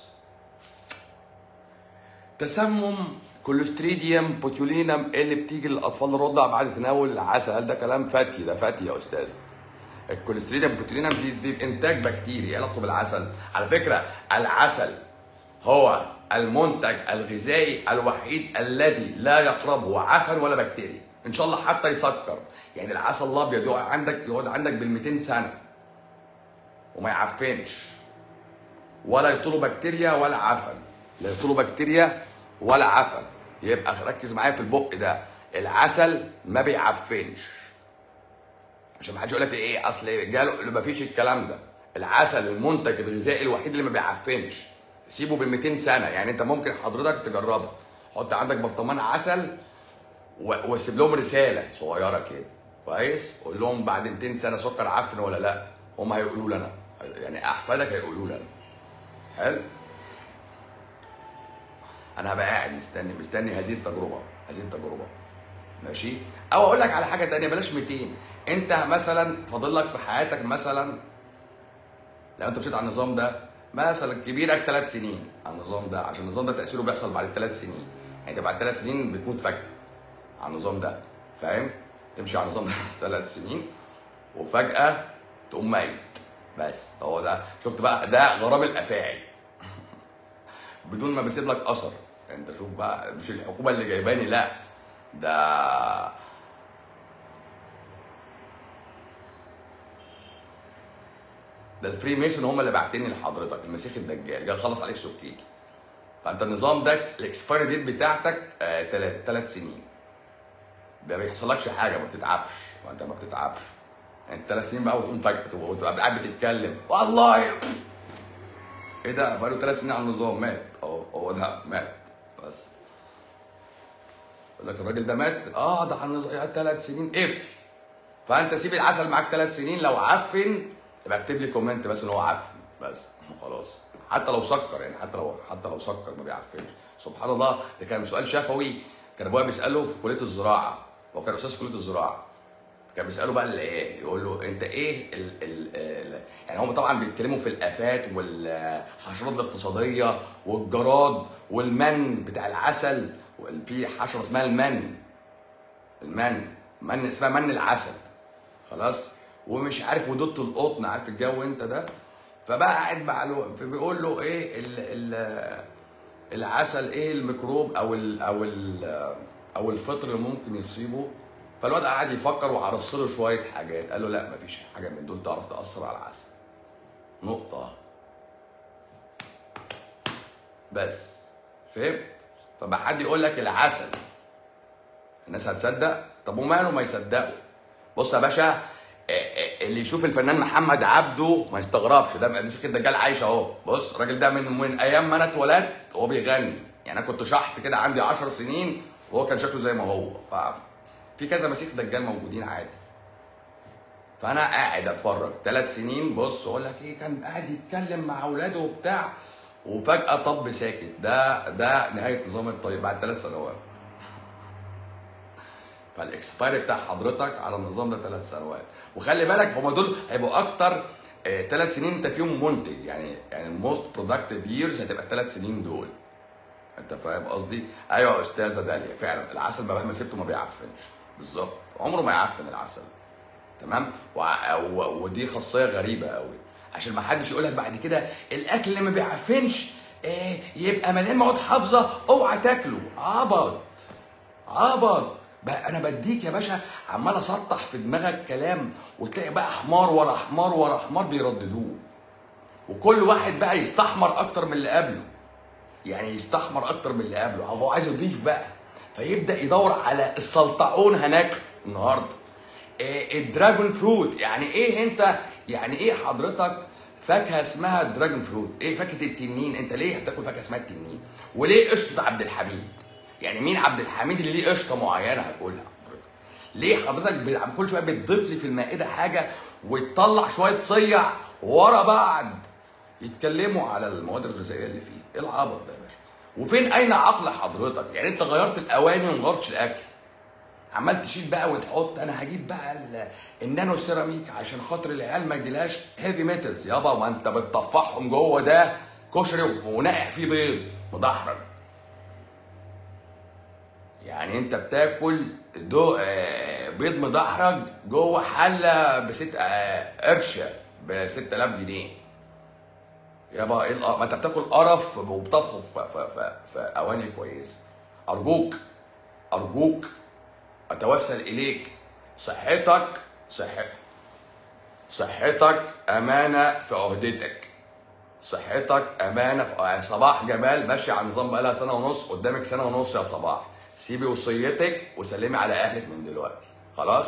تسمم كوليستريديوم بوتيولينم اللي بتيجي للاطفال الرضع بعد تناول العسل هل ده كلام فتي ده فتي يا استاذ الكوليستريديوم بوتيولينم دي, دي انتاج بكتيري ايه علاقته بالعسل على فكره العسل هو المنتج الغذائي الوحيد الذي لا يقربه عفن ولا بكتيريا ان شاء الله حتى يسكر يعني العسل الابيض يقعد عندك يقعد عندك بال 200 سنه وما يعفنش ولا يطوله بكتيريا ولا عفن لا يطوله بكتيريا ولا عفن يبقى ركز معايا في البق ده العسل ما بيعفنش عشان ما حدش يقول لك ايه اصل جاله ما فيش الكلام ده العسل المنتج الغذائي الوحيد اللي ما بيعفنش سيبه بال 200 سنه يعني انت ممكن حضرتك تجربها حط عندك برطمان عسل و- واسيب لهم رساله صغيره كده كويس قول لهم بعد 200 سنه سكر عفن ولا لا هم هيقولوا لي انا يعني احفادك هيقولوا لي انا حلو انا هبقى قاعد مستني مستني هذه التجربه هذه التجربه ماشي او اقول لك على حاجه تانية بلاش 200 انت مثلا فاضل لك في حياتك مثلا لو انت مشيت على النظام ده مثلا كبيرك ثلاث سنين على النظام ده عشان النظام ده تاثيره بيحصل بعد ثلاث سنين يعني انت بعد ثلاث سنين بتموت فجاه على النظام ده فاهم تمشي على النظام ده ثلاث سنين وفجاه تقوم ميت بس هو ده شفت بقى ده غرام الافاعي بدون ما بيسيب لك اثر انت شوف بقى مش الحكومه اللي جايباني لا ده ده الفري ميسون هم اللي باعتيني لحضرتك المسيح الدجال جاي خلص عليك سكيكي فانت النظام ده الاكسبايري ديت بتاعتك ثلاث ثلاث سنين ده ما بيحصلكش حاجه ما بتتعبش وانت ما بتتعبش انت ثلاث سنين بقى وتقوم فجاه وتبقى قاعد بتتكلم والله ايه ده بقاله ثلاث سنين على النظام مات اهو هو ده مات بس يقول لك الراجل ده مات اه ده على النظام ثلاث سنين اف فانت سيب العسل معاك ثلاث سنين لو عفن يبقى اكتب لي كومنت بس ان هو عفن بس خلاص حتى لو سكر يعني حتى لو حتى لو سكر ما بيعفنش سبحان الله ده كان سؤال شفوي كان ابويا بيساله في كليه الزراعه هو كان استاذ في كليه الزراعه كان بيساله بقى الايه يقول له انت ايه ال ال ال يعني هم طبعا بيتكلموا في الافات والحشرات الاقتصاديه والجراد والمن بتاع العسل في حشره اسمها المن المن من اسمها من العسل خلاص ومش عارف ودودة القطن عارف الجو انت ده فبقى قاعد مع الو... فبيقول له ايه ال... ال... العسل ايه الميكروب او ال... او ال... او الفطر اللي ممكن يصيبه فالواد قعد يفكر وعرص له شويه حاجات قال له لا مفيش حاجه من دول تعرف تاثر على العسل نقطه بس فهمت فما حد يقول لك العسل الناس هتصدق طب وماله ما يصدقوا بص يا باشا اللي يشوف الفنان محمد عبده ما يستغربش ده مسك الدجال عايش اهو بص الراجل ده من من ايام ما انا اتولدت وهو بيغني يعني انا كنت شحط كده عندي 10 سنين وهو كان شكله زي ما هو ف في كذا مسيح دجال موجودين عادي فانا قاعد اتفرج ثلاث سنين بص اقول لك ايه كان قاعد يتكلم مع اولاده وبتاع وفجاه طب ساكت ده ده نهايه نظام الطريق بعد ثلاث سنوات فالاكسبايري بتاع حضرتك على النظام ده ثلاث سنوات وخلي بالك هم دول هيبقوا اكتر ثلاث سنين انت فيهم منتج يعني يعني الموست برودكتيف ييرز هتبقى الثلاث سنين دول انت فاهم قصدي؟ ايوه يا استاذه داليا فعلا العسل بقى مهما سبته ما بيعفنش بالظبط عمره ما يعفن العسل تمام وع- و- ودي خاصيه غريبه قوي عشان ما حدش يقول لك بعد كده الاكل اللي ما بيعفنش آه يبقى مليان مواد حافظه اوعى تاكله عبط عبط بقى انا بديك يا باشا عمال اسطح في دماغك كلام وتلاقي بقى حمار ورا حمار ورا حمار بيرددوه وكل واحد بقى يستحمر اكتر من اللي قبله يعني يستحمر اكتر من اللي قبله او هو عايز يضيف بقى فيبدا يدور على السلطعون هناكل النهارده إيه الدراجون فروت يعني ايه انت يعني ايه حضرتك فاكهه اسمها دراجون فروت ايه فاكهه التنين انت ليه هتاكل فاكهه اسمها التنين وليه قشطه عبد الحميد يعني مين عبد الحميد اللي ليه قشطه معينه هاكلها حضرتك ليه حضرتك ب- كل شويه بتضيف لي في المائده حاجه وتطلع شويه صيع ورا بعض يتكلموا على المواد الغذائيه اللي فيه ايه العبط ده يا باشا وفين اين عقل حضرتك يعني انت غيرت الاواني وما غيرتش الاكل عمال تشيل بقى وتحط انا هجيب بقى ال- النانو سيراميك عشان خاطر العيال ما يجيلهاش هيفي ميتالز يابا ما انت بتطفحهم جوه ده كشري ونقع فيه بيض مدحرج يعني انت بتاكل دو آه، بيض مدحرج جوه حله بست آه، قرشه ب 6000 جنيه يابا ايه الق- ما انت بتاكل قرف وبتطبخه في, في, في, في اواني كويسه ارجوك ارجوك اتوسل اليك صحتك صح صحتك امانه في عهدتك صحتك امانه في آه، صباح جمال ماشي على نظام بقالها سنه ونص قدامك سنه ونص يا صباح سيبي وصيتك وسلمي على اهلك من دلوقتي خلاص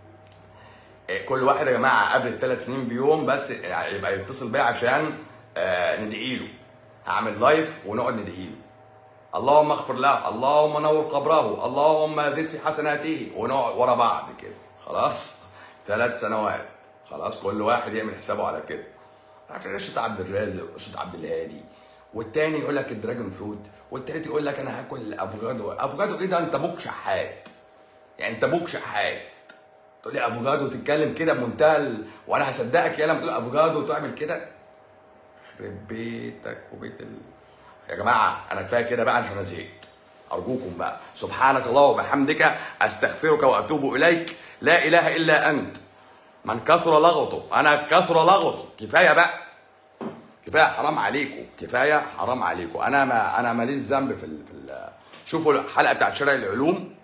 إيه، كل واحد يا جماعه قبل الثلاث سنين بيوم بس يبقى يتصل بيا عشان آه ندعي له هعمل لايف ونقعد ندعي له اللهم اغفر له اللهم نور قبره اللهم زد في حسناته ونقعد ورا بعض كده خلاص ثلاث سنوات خلاص كل واحد يعمل حسابه على كده عارف قشطة عبد الرازق قشطة عبد الهادي والتاني يقول لك الدراجون فروت والتالت يقول لك انا هاكل افوكادو افوكادو ايه ده انت ابوك شحات يعني انت ابوك شحات تقول لي افوكادو تتكلم كده بمنتهى ال... وانا هصدقك يا لما تقول افوكادو وتعمل كده يخرب بيتك وبيت ال... يا جماعه انا كفايه كده بقى عشان انا زهقت ارجوكم بقى سبحانك الله وبحمدك استغفرك واتوب اليك لا اله الا انت من كثر لغطه انا كثر لغطي كفايه بقى كفايه حرام عليكم كفايه حرام عليكم انا ما انا ماليش ذنب في ال... في ال... شوفوا الحلقه بتاعت شارع العلوم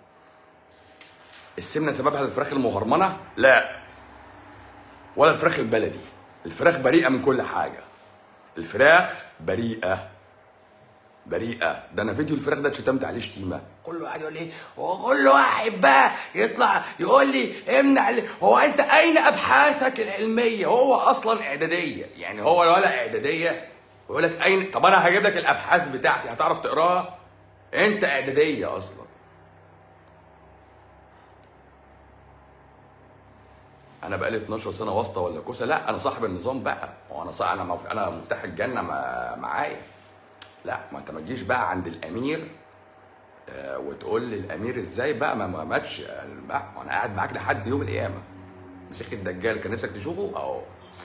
السمنه سببها الفراخ المهرمنه لا ولا الفراخ البلدي الفراخ بريئه من كل حاجه الفراخ بريئه بريئه ده انا فيديو الفراخ ده اتشتمت عليه شتيمه كله قاعد يقول لي هو كل واحد بقى يطلع يقول لي امنع ال- هو انت اين ابحاثك العلميه هو اصلا اعداديه يعني هو ولا اعداديه يقول لك اين طب انا هجيب لك الابحاث بتاعتي هتعرف تقراها انت اعداديه اصلا انا بقالي 12 سنه واسطه ولا كوسه لا انا صاحب النظام بقى هو انا صاحب انا مف- انا مفتاح الجنه ما- معايا لا ما انت ما تجيش بقى عند الامير آه، وتقول لي الامير ازاي بقى ما ما ماتش آه، لا ما انا قاعد معاك لحد يوم القيامه مسك الدجال كان نفسك تشوفه اهو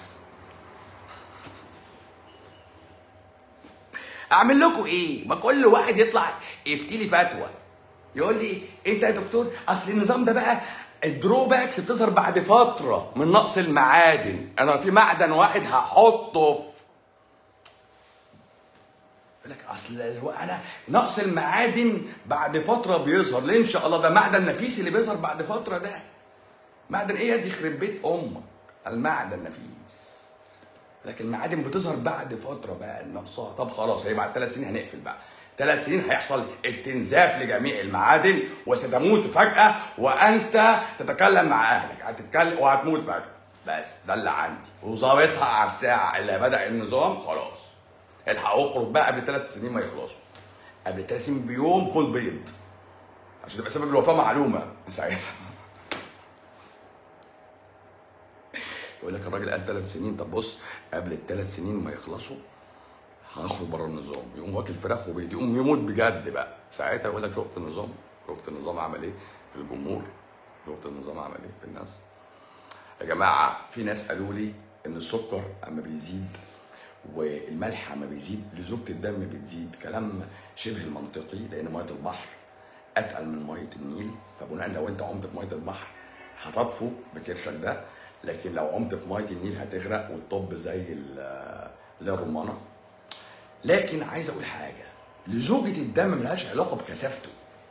اعمل لكم ايه ما كل واحد يطلع يفتي لي فتوى يقول لي انت يا دكتور اصل النظام ده بقى الدروباكس بتظهر بعد فتره من نقص المعادن انا في معدن واحد هحطه في يقول لك اصل هو انا نقص المعادن بعد فتره بيظهر ليه ان شاء الله ده معدن نفيس اللي بيظهر بعد فتره ده معدن ايه دي يخرب بيت امك المعدن نفيس لكن المعادن بتظهر بعد فتره بقى نقصها طب خلاص هي بعد ثلاث سنين هنقفل بقى ثلاث سنين هيحصل استنزاف لجميع المعادن وستموت فجاه وانت تتكلم مع اهلك هتتكلم وهتموت فجاه بس ده اللي عندي وظابطها على الساعه اللي بدا النظام خلاص الحق اخرج بقى قبل ثلاث سنين ما يخلصوا قبل ثلاث سنين بيوم كل بيض عشان تبقى سبب الوفاه معلومه ساعتها يقول لك الراجل قال ثلاث سنين طب بص قبل الثلاث سنين ما يخلصوا هخرج بره النظام يقوم واكل فراخ وبيض يقوم يموت بجد بقى ساعتها يقول لك شفت النظام شفت النظام عمل ايه في الجمهور شفت النظام عمل ايه في الناس يا جماعه في ناس قالوا لي ان السكر اما بيزيد والملح اما بيزيد لزوجة الدم بتزيد كلام شبه المنطقي لان ميه البحر اتقل من ميه النيل فبناء لو انت عمت في ميه البحر هتطفو بكرشك ده لكن لو عمت في ميه النيل هتغرق وتطب زي ال- زي الرمانه لكن عايز اقول حاجه لزوجة الدم ملهاش علاقه بكثافته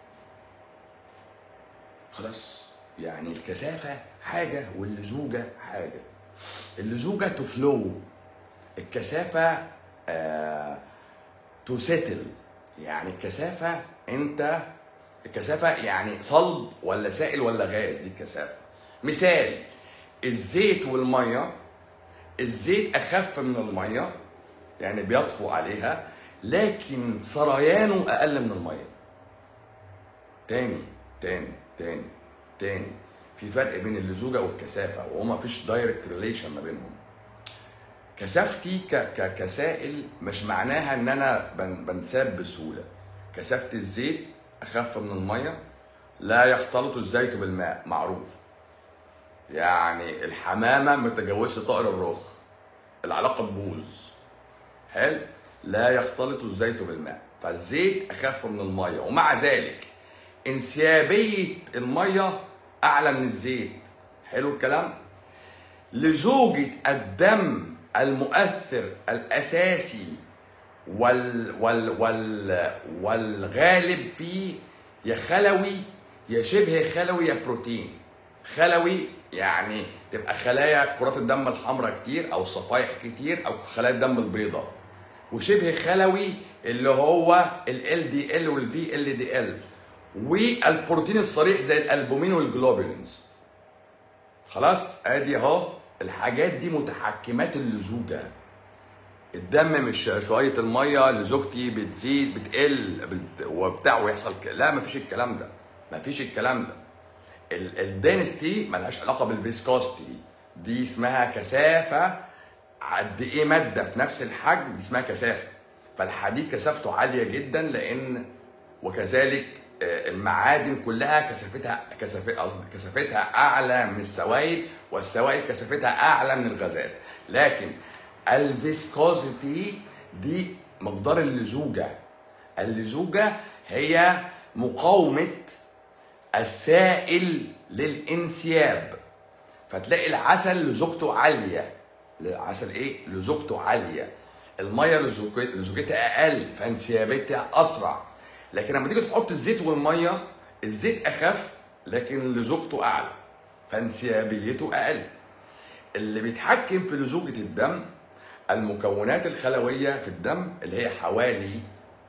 خلاص يعني الكثافه حاجه واللزوجه حاجه اللزوجه تفلو الكثافه آه تسيتل يعني الكثافه انت الكثافه يعني صلب ولا سائل ولا غاز دي الكثافه مثال الزيت والميه الزيت اخف من الميه يعني بيطفو عليها لكن سريانه اقل من الميه تاني تاني تاني تاني في فرق بين اللزوجه والكثافه وهو ما فيش دايركت ريليشن ما بينهم كثافتي ك... ك... كسائل مش معناها ان انا بن... بنساب بسهوله كثافه الزيت اخف من الميه لا يختلط الزيت بالماء معروف يعني الحمامه ما تجاوزش طائر الرخ العلاقه تبوظ حلو لا يختلط الزيت بالماء فالزيت اخف من الميه ومع ذلك انسيابيه الميه اعلى من الزيت حلو الكلام لزوجة الدم المؤثر الأساسي وال وال وال والغالب فيه يا خلوي يا شبه خلوي يا بروتين خلوي يعني تبقى خلايا كرات الدم الحمراء كتير او الصفائح كتير او خلايا الدم البيضاء وشبه خلوي اللي هو ال دي ال والفي ال دي ال والبروتين الصريح زي الالبومين والجلوبولينز خلاص ادي اهو الحاجات دي متحكمات اللزوجه الدم مش شويه الميه لزوجتي بتزيد بتقل بت... وبتاع ويحصل ك... لا مفيش الكلام ده مفيش الكلام ده ال- الدينستي ملهاش علاقه بالفيسكوستي دي اسمها كثافه قد ايه ماده في نفس الحجم دي اسمها كثافه فالحديد كثافته عاليه جدا لان وكذلك آه، المعادن كلها كثافتها كثافه قصدي كثافتها اعلى من السوائل والسوائل كثافتها اعلى من الغازات لكن الفيسكوزيتي دي مقدار اللزوجه اللزوجه هي مقاومه السائل للانسياب فتلاقي العسل لزوجته عاليه العسل ايه لزوجته عاليه الميه لزوج- لزوجتها اقل فانسيابيتها اسرع لكن لما تيجي تحط الزيت والميه الزيت اخف لكن لزوجته اعلى فانسيابيته اقل اللي بيتحكم في لزوجه الدم المكونات الخلويه في الدم اللي هي حوالي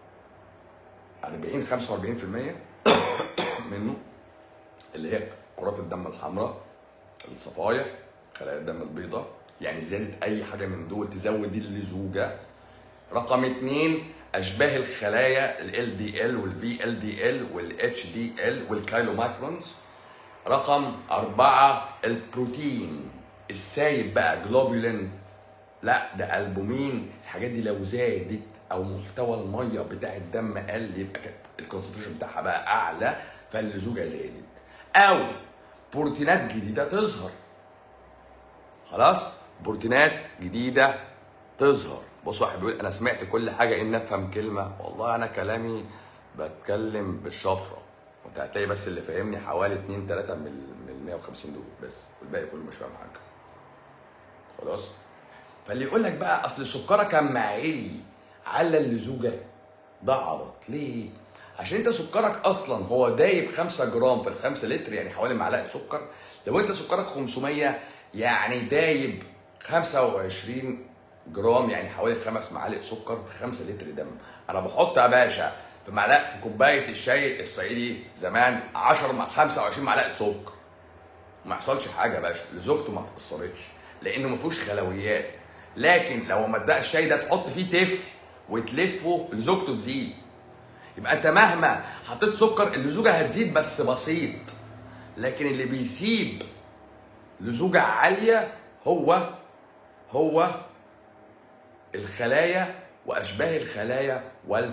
40 45% منه اللي هي كرات الدم الحمراء الصفائح خلايا الدم البيضاء يعني زيادة أي حاجة من دول تزود دي اللزوجة رقم اتنين أشباه الخلايا ال LDL وال VLDL وال HDL والكايلو ماكرونز رقم أربعة البروتين السايب بقى جلوبولين لا ده البومين الحاجات دي لو زادت او محتوى الميه بتاع الدم قل يبقى الكونسنتريشن بتاعها بقى اعلى فاللزوجه زادت او بروتينات جديده تظهر خلاص بروتينات جديده تظهر بص واحد بيقول انا سمعت كل حاجه ان افهم كلمه والله انا كلامي بتكلم بالشفره وانت هتلاقي بس اللي فاهمني حوالي 2 3 من ال- من ال 150 دول بس والباقي كله مش فاهم حاجه خلاص فاللي يقول لك بقى اصل سكرك كان عالي على اللزوجه ده عبط ليه؟ عشان انت سكرك اصلا هو دايب 5 جرام في ال 5 لتر يعني حوالي معلقه سكر لو انت سكرك 500 يعني دايب 25 جرام يعني حوالي خمس معالق سكر في 5 لتر دم انا بحط يا باشا في معلقه في كوبايه الشاي الصعيدي زمان 10 مع 25 معلقه سكر ما يحصلش حاجه يا باشا لزوجته ما اتاثرتش لانه ما فيهوش خلويات لكن لو ما اداش الشاي ده تحط فيه تفل وتلفه لزوجته تزيد يبقى انت مهما حطيت سكر اللزوجه هتزيد بس بسيط لكن اللي بيسيب لزوجه عاليه هو هو الخلايا واشباه الخلايا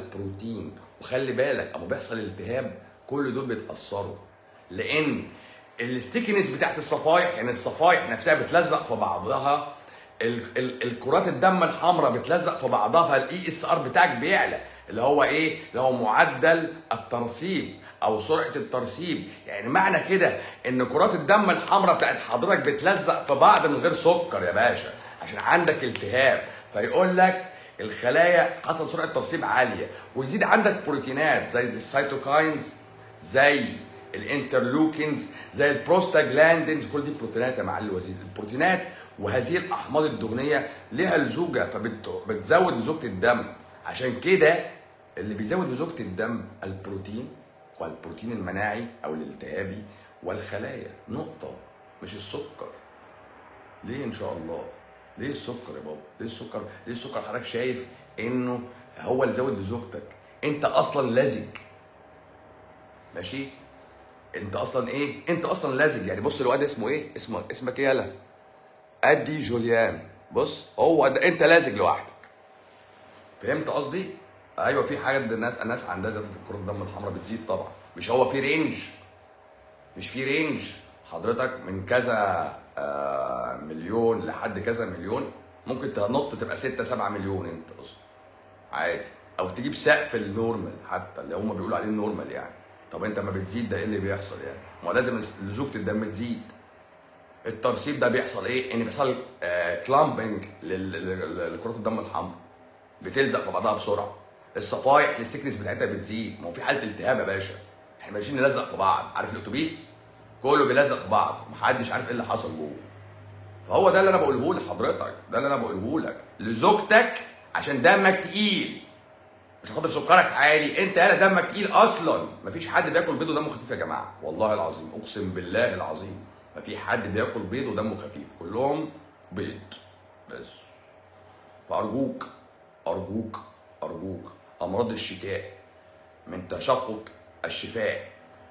والبروتين وخلي بالك اما بيحصل التهاب كل دول بيتاثروا لان الستيكنس بتاعت الصفايح يعني الصفايح نفسها بتلزق في بعضها ال ال الكرات الدم الحمراء بتلزق في بعضها فالاي اس ار بتاعك بيعلى اللي هو ايه؟ اللي هو معدل الترسيب او سرعه الترسيب يعني معنى كده ان كرات الدم الحمراء بتاعت حضرتك بتلزق في بعض من غير سكر يا باشا عشان عندك التهاب فيقول لك الخلايا حصل سرعه ترسيب عاليه ويزيد عندك بروتينات زي السيتوكاينز زي الانترلوكينز زي البروستاجلاندينز كل دي بروتينات يا معالي الوزير البروتينات وهذه الاحماض الدهنيه لها لزوجه فبتزود لزوجه الدم عشان كده اللي بيزود لزوجه الدم البروتين والبروتين المناعي او الالتهابي والخلايا نقطه مش السكر ليه ان شاء الله ليه السكر يا بابا ليه السكر ليه السكر حضرتك شايف انه هو اللي زود لزوجتك انت اصلا لزج ماشي انت اصلا ايه انت اصلا لزج يعني بص الواد اسمه ايه اسمه اسمك ايه يالا ادي جوليان بص هو ده انت لازج لوحدك فهمت قصدي ايوه في حاجه الناس الناس عندها زياده كرات الدم الحمراء بتزيد طبعا مش هو في رينج مش في رينج حضرتك من كذا آه مليون لحد كذا مليون ممكن تنط تبقى 6 7 مليون انت اصلا عادي او تجيب سقف النورمال حتى اللي هم بيقولوا عليه النورمال يعني طب انت ما بتزيد ده ايه اللي بيحصل يعني ما هو لازم لزوجة الدم تزيد الترسيب ده بيحصل ايه ان بيحصل آه كلامبنج لكرات الدم الحمراء بتلزق في بعضها بسرعه الصفايح الستيكنس بتاعتها بتزيد ما هو في حاله التهاب يا باشا احنا ماشيين نلزق في بعض عارف الاتوبيس كله بيلزق في بعض محدش عارف ايه اللي حصل جوه فهو ده اللي انا بقوله لحضرتك ده اللي انا بقوله لك لزوجتك عشان دمك تقيل مش خاطر سكرك عالي انت يالا دمك تقيل اصلا مفيش حد بياكل بيض ودمه خفيف يا جماعه والله العظيم اقسم بالله العظيم ما في حد بياكل بيض ودمه خفيف كلهم بيض بس فارجوك ارجوك ارجوك امراض الشتاء من تشقق الشفاه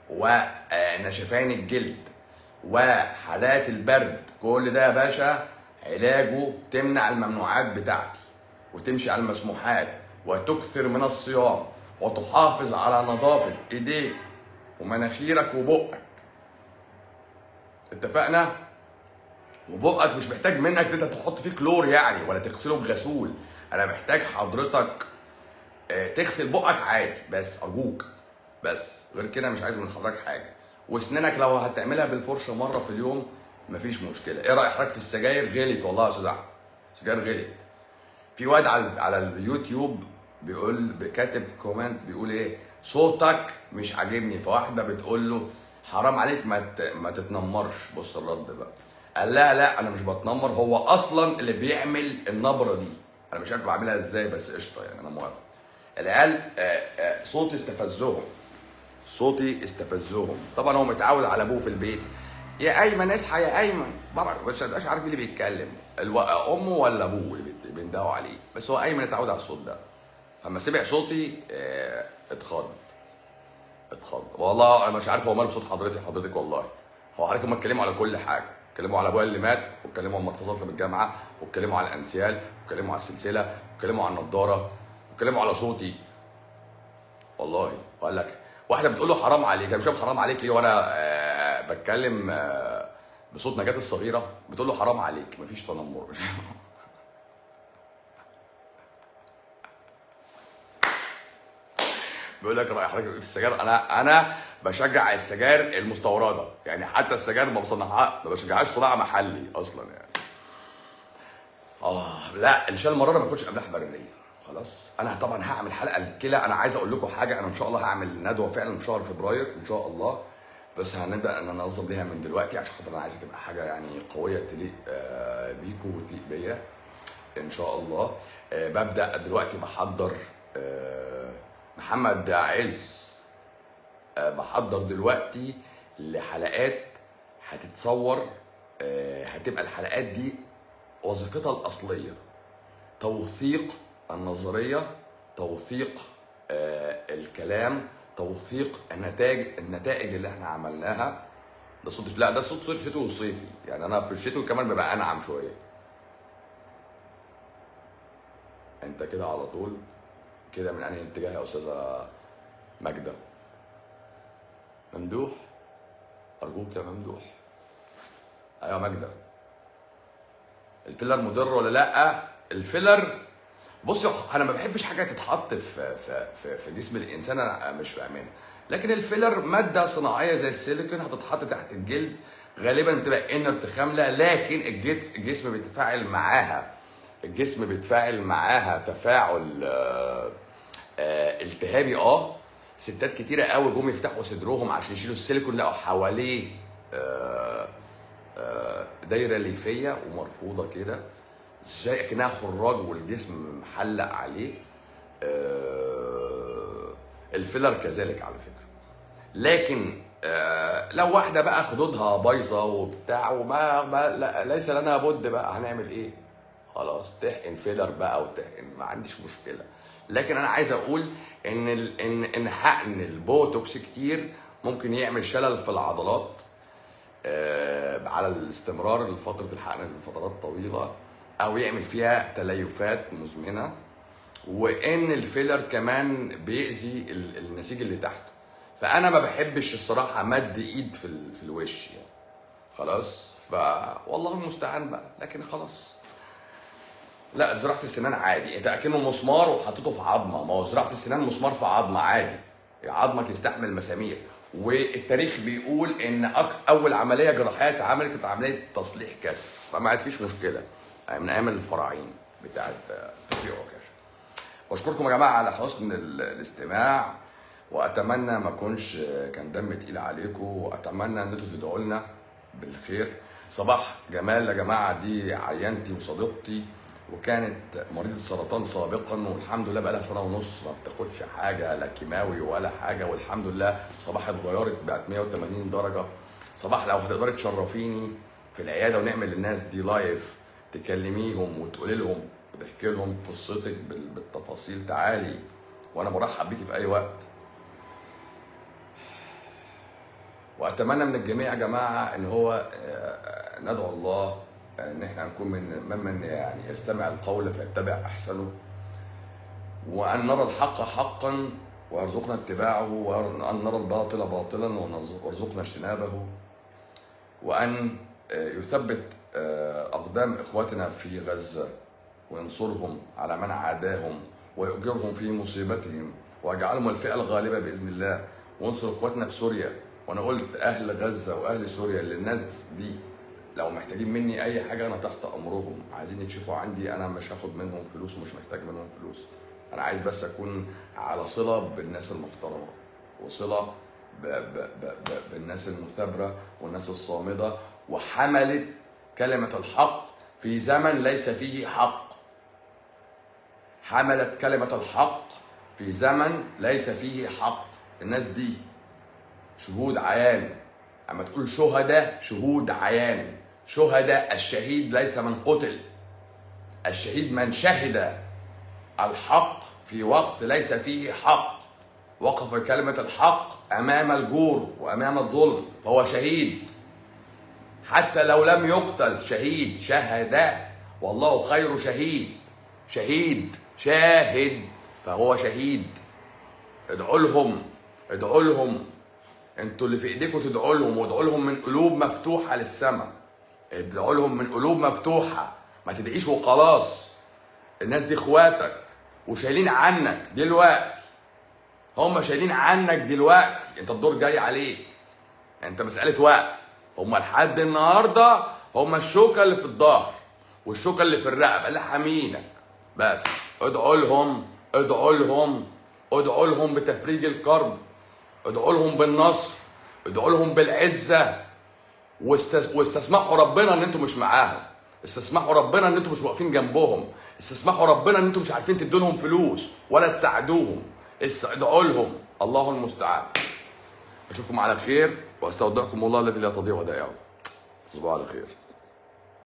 ونشفان الجلد وحالات البرد كل ده يا باشا علاجه تمنع الممنوعات بتاعتي وتمشي على المسموحات وتكثر من الصيام وتحافظ على نظافة ايديك ومناخيرك وبقك اتفقنا وبقك مش محتاج منك ان انت تحط فيه كلور يعني ولا تغسله بغسول انا محتاج حضرتك تغسل بقك عادي بس ارجوك بس غير كده مش عايز من حضرتك حاجه واسنانك لو هتعملها بالفرشه مره في اليوم مفيش مشكله ايه رايك حضرتك في السجاير غلت والله يا استاذ احمد السجاير غلت في واد على على اليوتيوب بيقول كاتب كومنت بيقول ايه صوتك مش عاجبني فواحده بتقول له حرام عليك ما ما تتنمرش بص الرد بقى قال لها لا انا مش بتنمر هو اصلا اللي بيعمل النبره دي انا مش عارف بعملها ازاي بس قشطه يعني انا موافق العيال صوتي استفزهم صوتي استفزهم طبعا هو متعود على ابوه في البيت يا ايمن اصحى يا ايمن بابا مش مش عارف مين اللي بيتكلم الو... امه ولا ابوه اللي بيندهوا عليه بس هو ايمن اتعود على الصوت ده فلما سمع صوتي اه... اتخض اتخض والله انا مش عارف هو ماله بصوت حضرتك حضرتك والله هو حضرتك هم اتكلموا على كل حاجه اتكلموا على ابويا اللي مات واتكلموا على المحفظات من الجامعه واتكلموا على الانسيال واتكلموا على السلسله واتكلموا على النضاره واتكلموا على صوتي والله وقال لك واحده بتقول له حرام عليك انا مش فاهم حرام عليك ليه وانا آه بتكلم آه بصوت نجاة الصغيره بتقول له حرام عليك مفيش تنمر مش بيقول لك رايح حضرتك في السجاير انا انا بشجع السجاير المستورده يعني حتى السجاير ما بصنعها ما بشجعهاش صناعه محلي اصلا يعني اه لا اللي شال المراره ما ياخدش املاح بريه خلاص انا طبعا هعمل حلقه للكلى انا عايز اقول لكم حاجه انا ان شاء الله هعمل ندوه فعلا في شهر فبراير ان شاء الله بس هنبدا ان ننظم ليها من دلوقتي عشان خاطر انا عايزها تبقى حاجه يعني قويه تليق آه بيكم وتليق بيا ان شاء الله آه ببدا دلوقتي بحضر آه محمد عز بحضر دلوقتي لحلقات هتتصور هتبقى الحلقات دي وظيفتها الاصليه توثيق النظريه توثيق الكلام توثيق النتائج النتائج اللي احنا عملناها ده صوت لا ده صوت صوت الشتوي والصيفي يعني انا في الشتوي كمان ببقى انعم شويه انت كده على طول كده من انهي اتجاه يا استاذه ماجده ممدوح ارجوك يا ممدوح ايوه ماجده الفيلر مضر ولا لا الفيلر بص يا أخ- انا ما بحبش حاجه تتحط في في في, في جسم الانسان انا مش فاهمينها لكن الفيلر ماده صناعيه زي السيليكون هتتحط تحت الجلد غالبا بتبقى انرت خامله لكن الجت- الجسم بيتفاعل معاها الجسم بيتفاعل معاها تفاعل آه، آه، التهابي اه ستات كتيره قوي جم يفتحوا صدرهم عشان يشيلوا السيليكون لقوا حواليه آه، آه، دايره ليفيه ومرفوضه كده زي كأنها خراج والجسم محلق عليه آه، الفيلر كذلك على فكره لكن آه، لو واحده بقى خدودها بايظه وبتاع وما ما لا ليس لنا بد بقى هنعمل ايه؟ خلاص تحقن فيلر بقى وتحقن ما عنديش مشكله لكن انا عايز اقول ان ال- ان ان حقن البوتوكس كتير ممكن يعمل شلل في العضلات آه، على الاستمرار لفتره الحقن لفترات طويله او يعمل فيها تليفات مزمنه وان الفيلر كمان بيأذي ال- النسيج اللي تحته فانا ما بحبش الصراحه مد ايد في ال- في الوش يعني خلاص ف والله المستعان بقى لكن خلاص لا زراعه السنان عادي انت اكنه مسمار وحطيته في عظمه ما هو زراعه السنان مسمار في عظمه عادي عظمك يستحمل مسامير والتاريخ بيقول ان أك- اول عمليه جراحيه اتعملت كانت عمليه تصليح كسر فما عاد فيش مشكله من ايام الفراعين بتاعت توفيق عكاشه بشكركم يا جماعه على حسن ال- الاستماع واتمنى ما اكونش كان دم تقيل عليكم واتمنى ان انتوا تدعوا لنا بالخير صباح جمال يا جماعه دي عيانتي وصديقتي وكانت مريضة سرطان سابقا والحمد لله بقى لها سنه ونص ما بتاخدش حاجه لا كيماوي ولا حاجه والحمد لله صباح اتغيرت بقت 180 درجه صباح لو هتقدري تشرفيني في العياده ونعمل للناس دي لايف تكلميهم وتقولي لهم وتحكي لهم قصتك بال- بالتفاصيل تعالي وانا مرحب بيكي في اي وقت واتمنى من الجميع يا جماعه ان هو آه، ندعو الله ان احنا نكون من ممن يعني يستمع القول فيتبع احسنه وان نرى الحق حقا ويرزقنا اتباعه وان نرى الباطل باطلا وارزقنا اجتنابه وان آه، يثبت آه، اقدام اخواتنا في غزه وينصرهم على من عاداهم ويؤجرهم في مصيبتهم ويجعلهم الفئه الغالبه باذن الله وانصر اخواتنا في سوريا وانا قلت اهل غزه واهل سوريا اللي الناس دي لو محتاجين مني اي حاجه انا تحت امرهم عايزين يكشفوا عندي انا مش هاخد منهم فلوس ومش محتاج منهم فلوس انا عايز بس اكون على صله بالناس المحترمه وصله ب ب ب ب بالناس المثابره والناس الصامده وحملت كلمه الحق في زمن ليس فيه حق حملت كلمه الحق في زمن ليس فيه حق الناس دي شهود عيان اما تقول شهداء شهود عيان شهداء الشهيد ليس من قتل الشهيد من شهد الحق في وقت ليس فيه حق وقف كلمة الحق أمام الجور وأمام الظلم فهو شهيد حتى لو لم يقتل شهيد شهد والله خير شهيد شهيد شاهد فهو شهيد ادعوا لهم ادعوا لهم انتوا اللي في ايديكم تدعوا لهم وادعوا لهم من قلوب مفتوحه للسماء ادعوا لهم من قلوب مفتوحه ما تدعيش وخلاص الناس دي اخواتك وشايلين عنك دلوقتي هم شايلين عنك دلوقتي انت الدور جاي عليك انت مساله وقت هم لحد النهارده هم الشوكه اللي في الظهر والشوكه اللي في الرقبه اللي حامينك بس ادعوا لهم ادعوا لهم ادعوا لهم بتفريج الكرب ادعوا لهم بالنصر ادعوا لهم بالعزه واست- واستسمحوا ربنا ان انتوا مش معاهم استسمحوا ربنا ان انتوا مش واقفين جنبهم استسمحوا ربنا ان انتوا مش عارفين تدوا لهم فلوس ولا تساعدوهم اس- ادعوا لهم الله المستعان اشوفكم على خير واستودعكم الله الذي لا تضيع ودائعه تصبحوا على خير